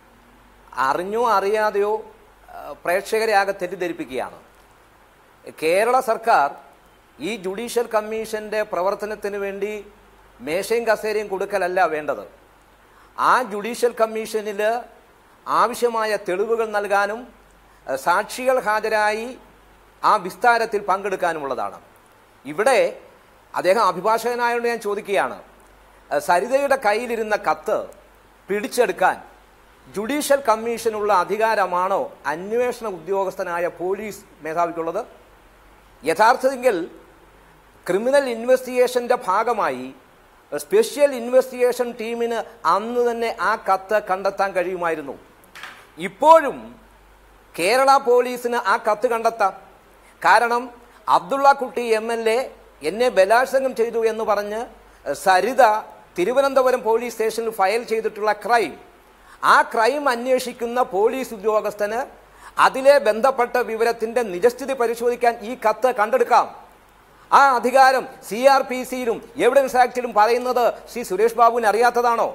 അറിഞ്ഞോ അറിയാതെയോ ഏഹ്, പ്രേക്ഷകരെ ആകെ തെറ്റിദ്ധരിപ്പിക്കുകയാണ് കേരള സർക്കാർ ഈ ജുഡീഷ്യൽ കമ്മീഷന്റെ പ്രവർത്തനത്തിന് വേണ്ടി മേശയും കസേരയും കൊടുക്കലല്ല വേണ്ടത് ആ ജുഡീഷ്യൽ കമ്മീഷനിൽ ആവശ്യമായ തെളിവുകൾ നൽകാനും ഏഹ്, സാക്ഷികൾ ഹാജരായി ആ വിസ്താരത്തിൽ പങ്കെടുക്കാനുമുള്ളതാണ് ഇവിടെ അദ്ദേഹം അഭിഭാഷകനായതുകൊണ്ട് ഞാൻ ചോദിക്കുകയാണ് ഏഹ്, സരിതയുടെ കയ്യിലിരുന്ന കത്ത് പിടിച്ചെടുക്കാൻ ജുഡീഷ്യൽ കമ്മീഷനുള്ള അധികാരമാണോ അന്വേഷണ ഉദ്യോഗസ്ഥനായ പോലീസ് മേധാവിക്കുള്ളത് യഥാർത്ഥത്തിൽ ക്രിമിനൽ ഇൻവെസ്റ്റിഗേഷന്റെ ഭാഗമായി സ്പെഷ്യൽ ഇൻവെസ്റ്റിഗേഷൻ ടീമിന് അന്ന് തന്നെ ആ കത്ത് കണ്ടെത്താൻ കഴിയുമായിരുന്നു ഇപ്പോഴും കേരള പോലീസിന് ആ കത്ത് കണ്ടെത്താം കാരണം അബ്ദുള്ള കുട്ടി എം എൽ എ എന്നെ ബലാത്സംഗം ചെയ്തു എന്ന് പറഞ്ഞ് സരിത തിരുവനന്തപുരം പോലീസ് സ്റ്റേഷനിൽ ഫയൽ ചെയ്തിട്ടുള്ള ക്രൈം ആ ക്രൈം അന്വേഷിക്കുന്ന പോലീസ് ഉദ്യോഗസ്ഥന് അതിലെ ബന്ധപ്പെട്ട വിവരത്തിന്റെ നിജസ്ഥിതി പരിശോധിക്കാൻ ഈ കത്ത് കണ്ടെടുക്കാം ആ അധികാരം സി ആർ പി സിയിലും എവിഡൻസ് ആക്ടിലും പറയുന്നത് ശ്രീ സുരേഷ് ബാബുവിന് അറിയാത്തതാണോ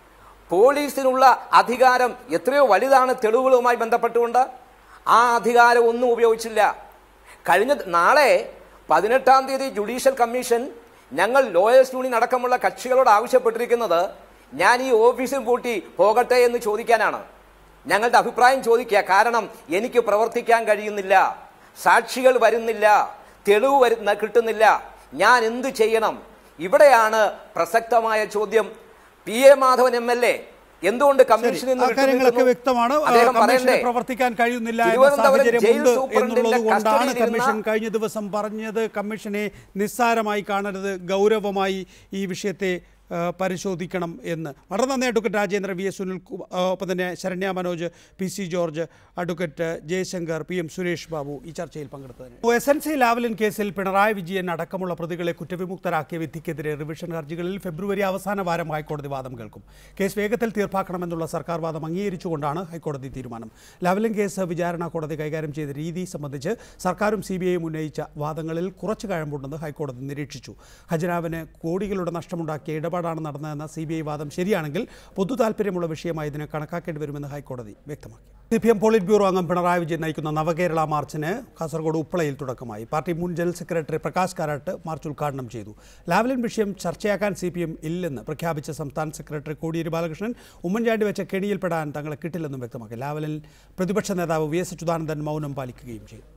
പോലീസിനുള്ള അധികാരം എത്രയോ വലുതാണ് തെളിവുകളുമായി ബന്ധപ്പെട്ടുകൊണ്ട് ആ അധികാരം ഒന്നും ഉപയോഗിച്ചില്ല കഴിഞ്ഞ നാളെ പതിനെട്ടാം തീയതി ജുഡീഷ്യൽ കമ്മീഷൻ ഞങ്ങൾ ലോയേഴ്സ് യൂണിയൻ അടക്കമുള്ള കക്ഷികളോട് ആവശ്യപ്പെട്ടിരിക്കുന്നത് ഞാൻ ഈ ഓഫീസും പൂട്ടി പോകട്ടെ എന്ന് ചോദിക്കാനാണ് ഞങ്ങളുടെ അഭിപ്രായം ചോദിക്കുക കാരണം എനിക്ക് പ്രവർത്തിക്കാൻ കഴിയുന്നില്ല സാക്ഷികൾ വരുന്നില്ല തെളിവ് വരുന്ന കിട്ടുന്നില്ല ഞാൻ എന്തു ചെയ്യണം ഇവിടെയാണ് പ്രസക്തമായ ചോദ്യം P A Madhavan M L A എന്തുകൊണ്ട് കമ്മീഷനിൽ നിന്ന് ആ കാര്യങ്ങളൊക്കെ വിട്ടുനിൽക്കുന്നു? വ്യക്തമാണ് ആ, അദ്ദേഹം കമ്മീഷന് പറയണ്ടേ? പ്രവർത്തിക്കാൻ കഴിയുന്നില്ല എന്ന തിരുവനന്തപുരം ജയിൽ സാഹചര്യമുണ്ട് സൂപ്രണ്ടിന്റെ എന്നുള്ളത് കൊണ്ടാണ് കസ്റ്റഡിയിലിരുന്ന- കമ്മീഷൻ കഴിഞ്ഞ ദിവസം പറഞ്ഞത് കമ്മീഷനെ നിസ്സാരമായി കാണരുത് ഗൗരവമായി ഈ വിഷയത്തെ ആ, പരിശോധിക്കണം എന്ന് വളരെ നന്ദി advocate Rajendra V S Sunil കു- ആ, ഒപ്പം തന്നെ Saranya Manoj P C George advocate Jayasankar P M Suresh Babu ഈ ചർച്ചയിൽ പങ്കെടുത്തതിന് എസ് എൻ സി ലാവലിൻ കേസിൽ പിണറായി വിജയൻ അടക്കമുള്ള പ്രതികളെ കുറ്റവിമുക്തരാക്കിയ വിധിക്കെതിരെ റിവിഷൻ ഹർജികളിൽ ഫെബ്രുവരി അവസാന വാരം ഹൈക്കോടതി വാദം കേൾക്കും കേസ് വേഗത്തിൽ തീർപ്പാക്കണമെന്നുള്ള സർക്കാർ വാദം അംഗീകരിച്ചുകൊണ്ടാണ് ഹൈക്കോടതി തീരുമാനം ലാവലിൻ കേസ് വിചാരണ കോടതി കൈകാര്യം ചെയ്ത രീതി സംബന്ധിച്ച് സർക്കാരും സി ബി ഐയും ഉന്നയിച്ച വാദങ്ങളിൽ കുറച്ച് കഴമ്പുണ്ടെന്ന് ഹൈക്കോടതി നിരീക്ഷിച്ചു ഖജനാവിന് കോടികളുടെ നഷ്ടമുണ്ടാക്കിയ ഇടപാടാണ് നടന്നതെന്ന സി ബി ഐ വാദം ശരിയാണെങ്കിൽ പൊതു താൽപ്പര്യമുള്ള വിഷയമായി ഇതിനെ കണക്കാക്കേണ്ടി വരുമെന്ന് ഹൈക്കോടതി വ്യക്തമാക്കി C P M polit bureau അംഗം പിണറായി വിജയൻ നയിക്കുന്ന നവകേരള മാർച്ചിന് കാസർഗോഡ് ഉപ്പളയിൽ തുടക്കമായി പാർട്ടി മുൻ general secretary Prakash Karat march ഉദ്ഘാടനം ചെയ്തു ലാവലിൻ വിഷയം ചർച്ചയാക്കാൻ സി പി എം ഇല്ലെന്ന് പ്രഖ്യാപിച്ച സംസ്ഥാന സെക്രട്ടറി കോടിയേരി ബാലകൃഷ്ണൻ ഉമ്മൻചാണ്ടി വെച്ച കെണിയിൽപ്പെടാൻ തങ്ങളെ കിട്ടില്ലെന്നും വ്യക്തമാക്കി ലാവലിൻ പ്രതിപക്ഷ നേതാവ് വി എസ് അച്യുതാനന്ദൻ മൗനം പാലിക്കുകയും ചെയ്തു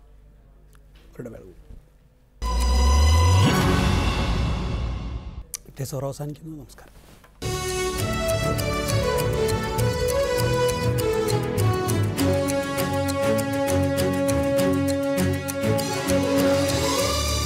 ഇടവേള കൂടി. ടെസോർ അവസാനിക്കുന്നു നമസ്കാരം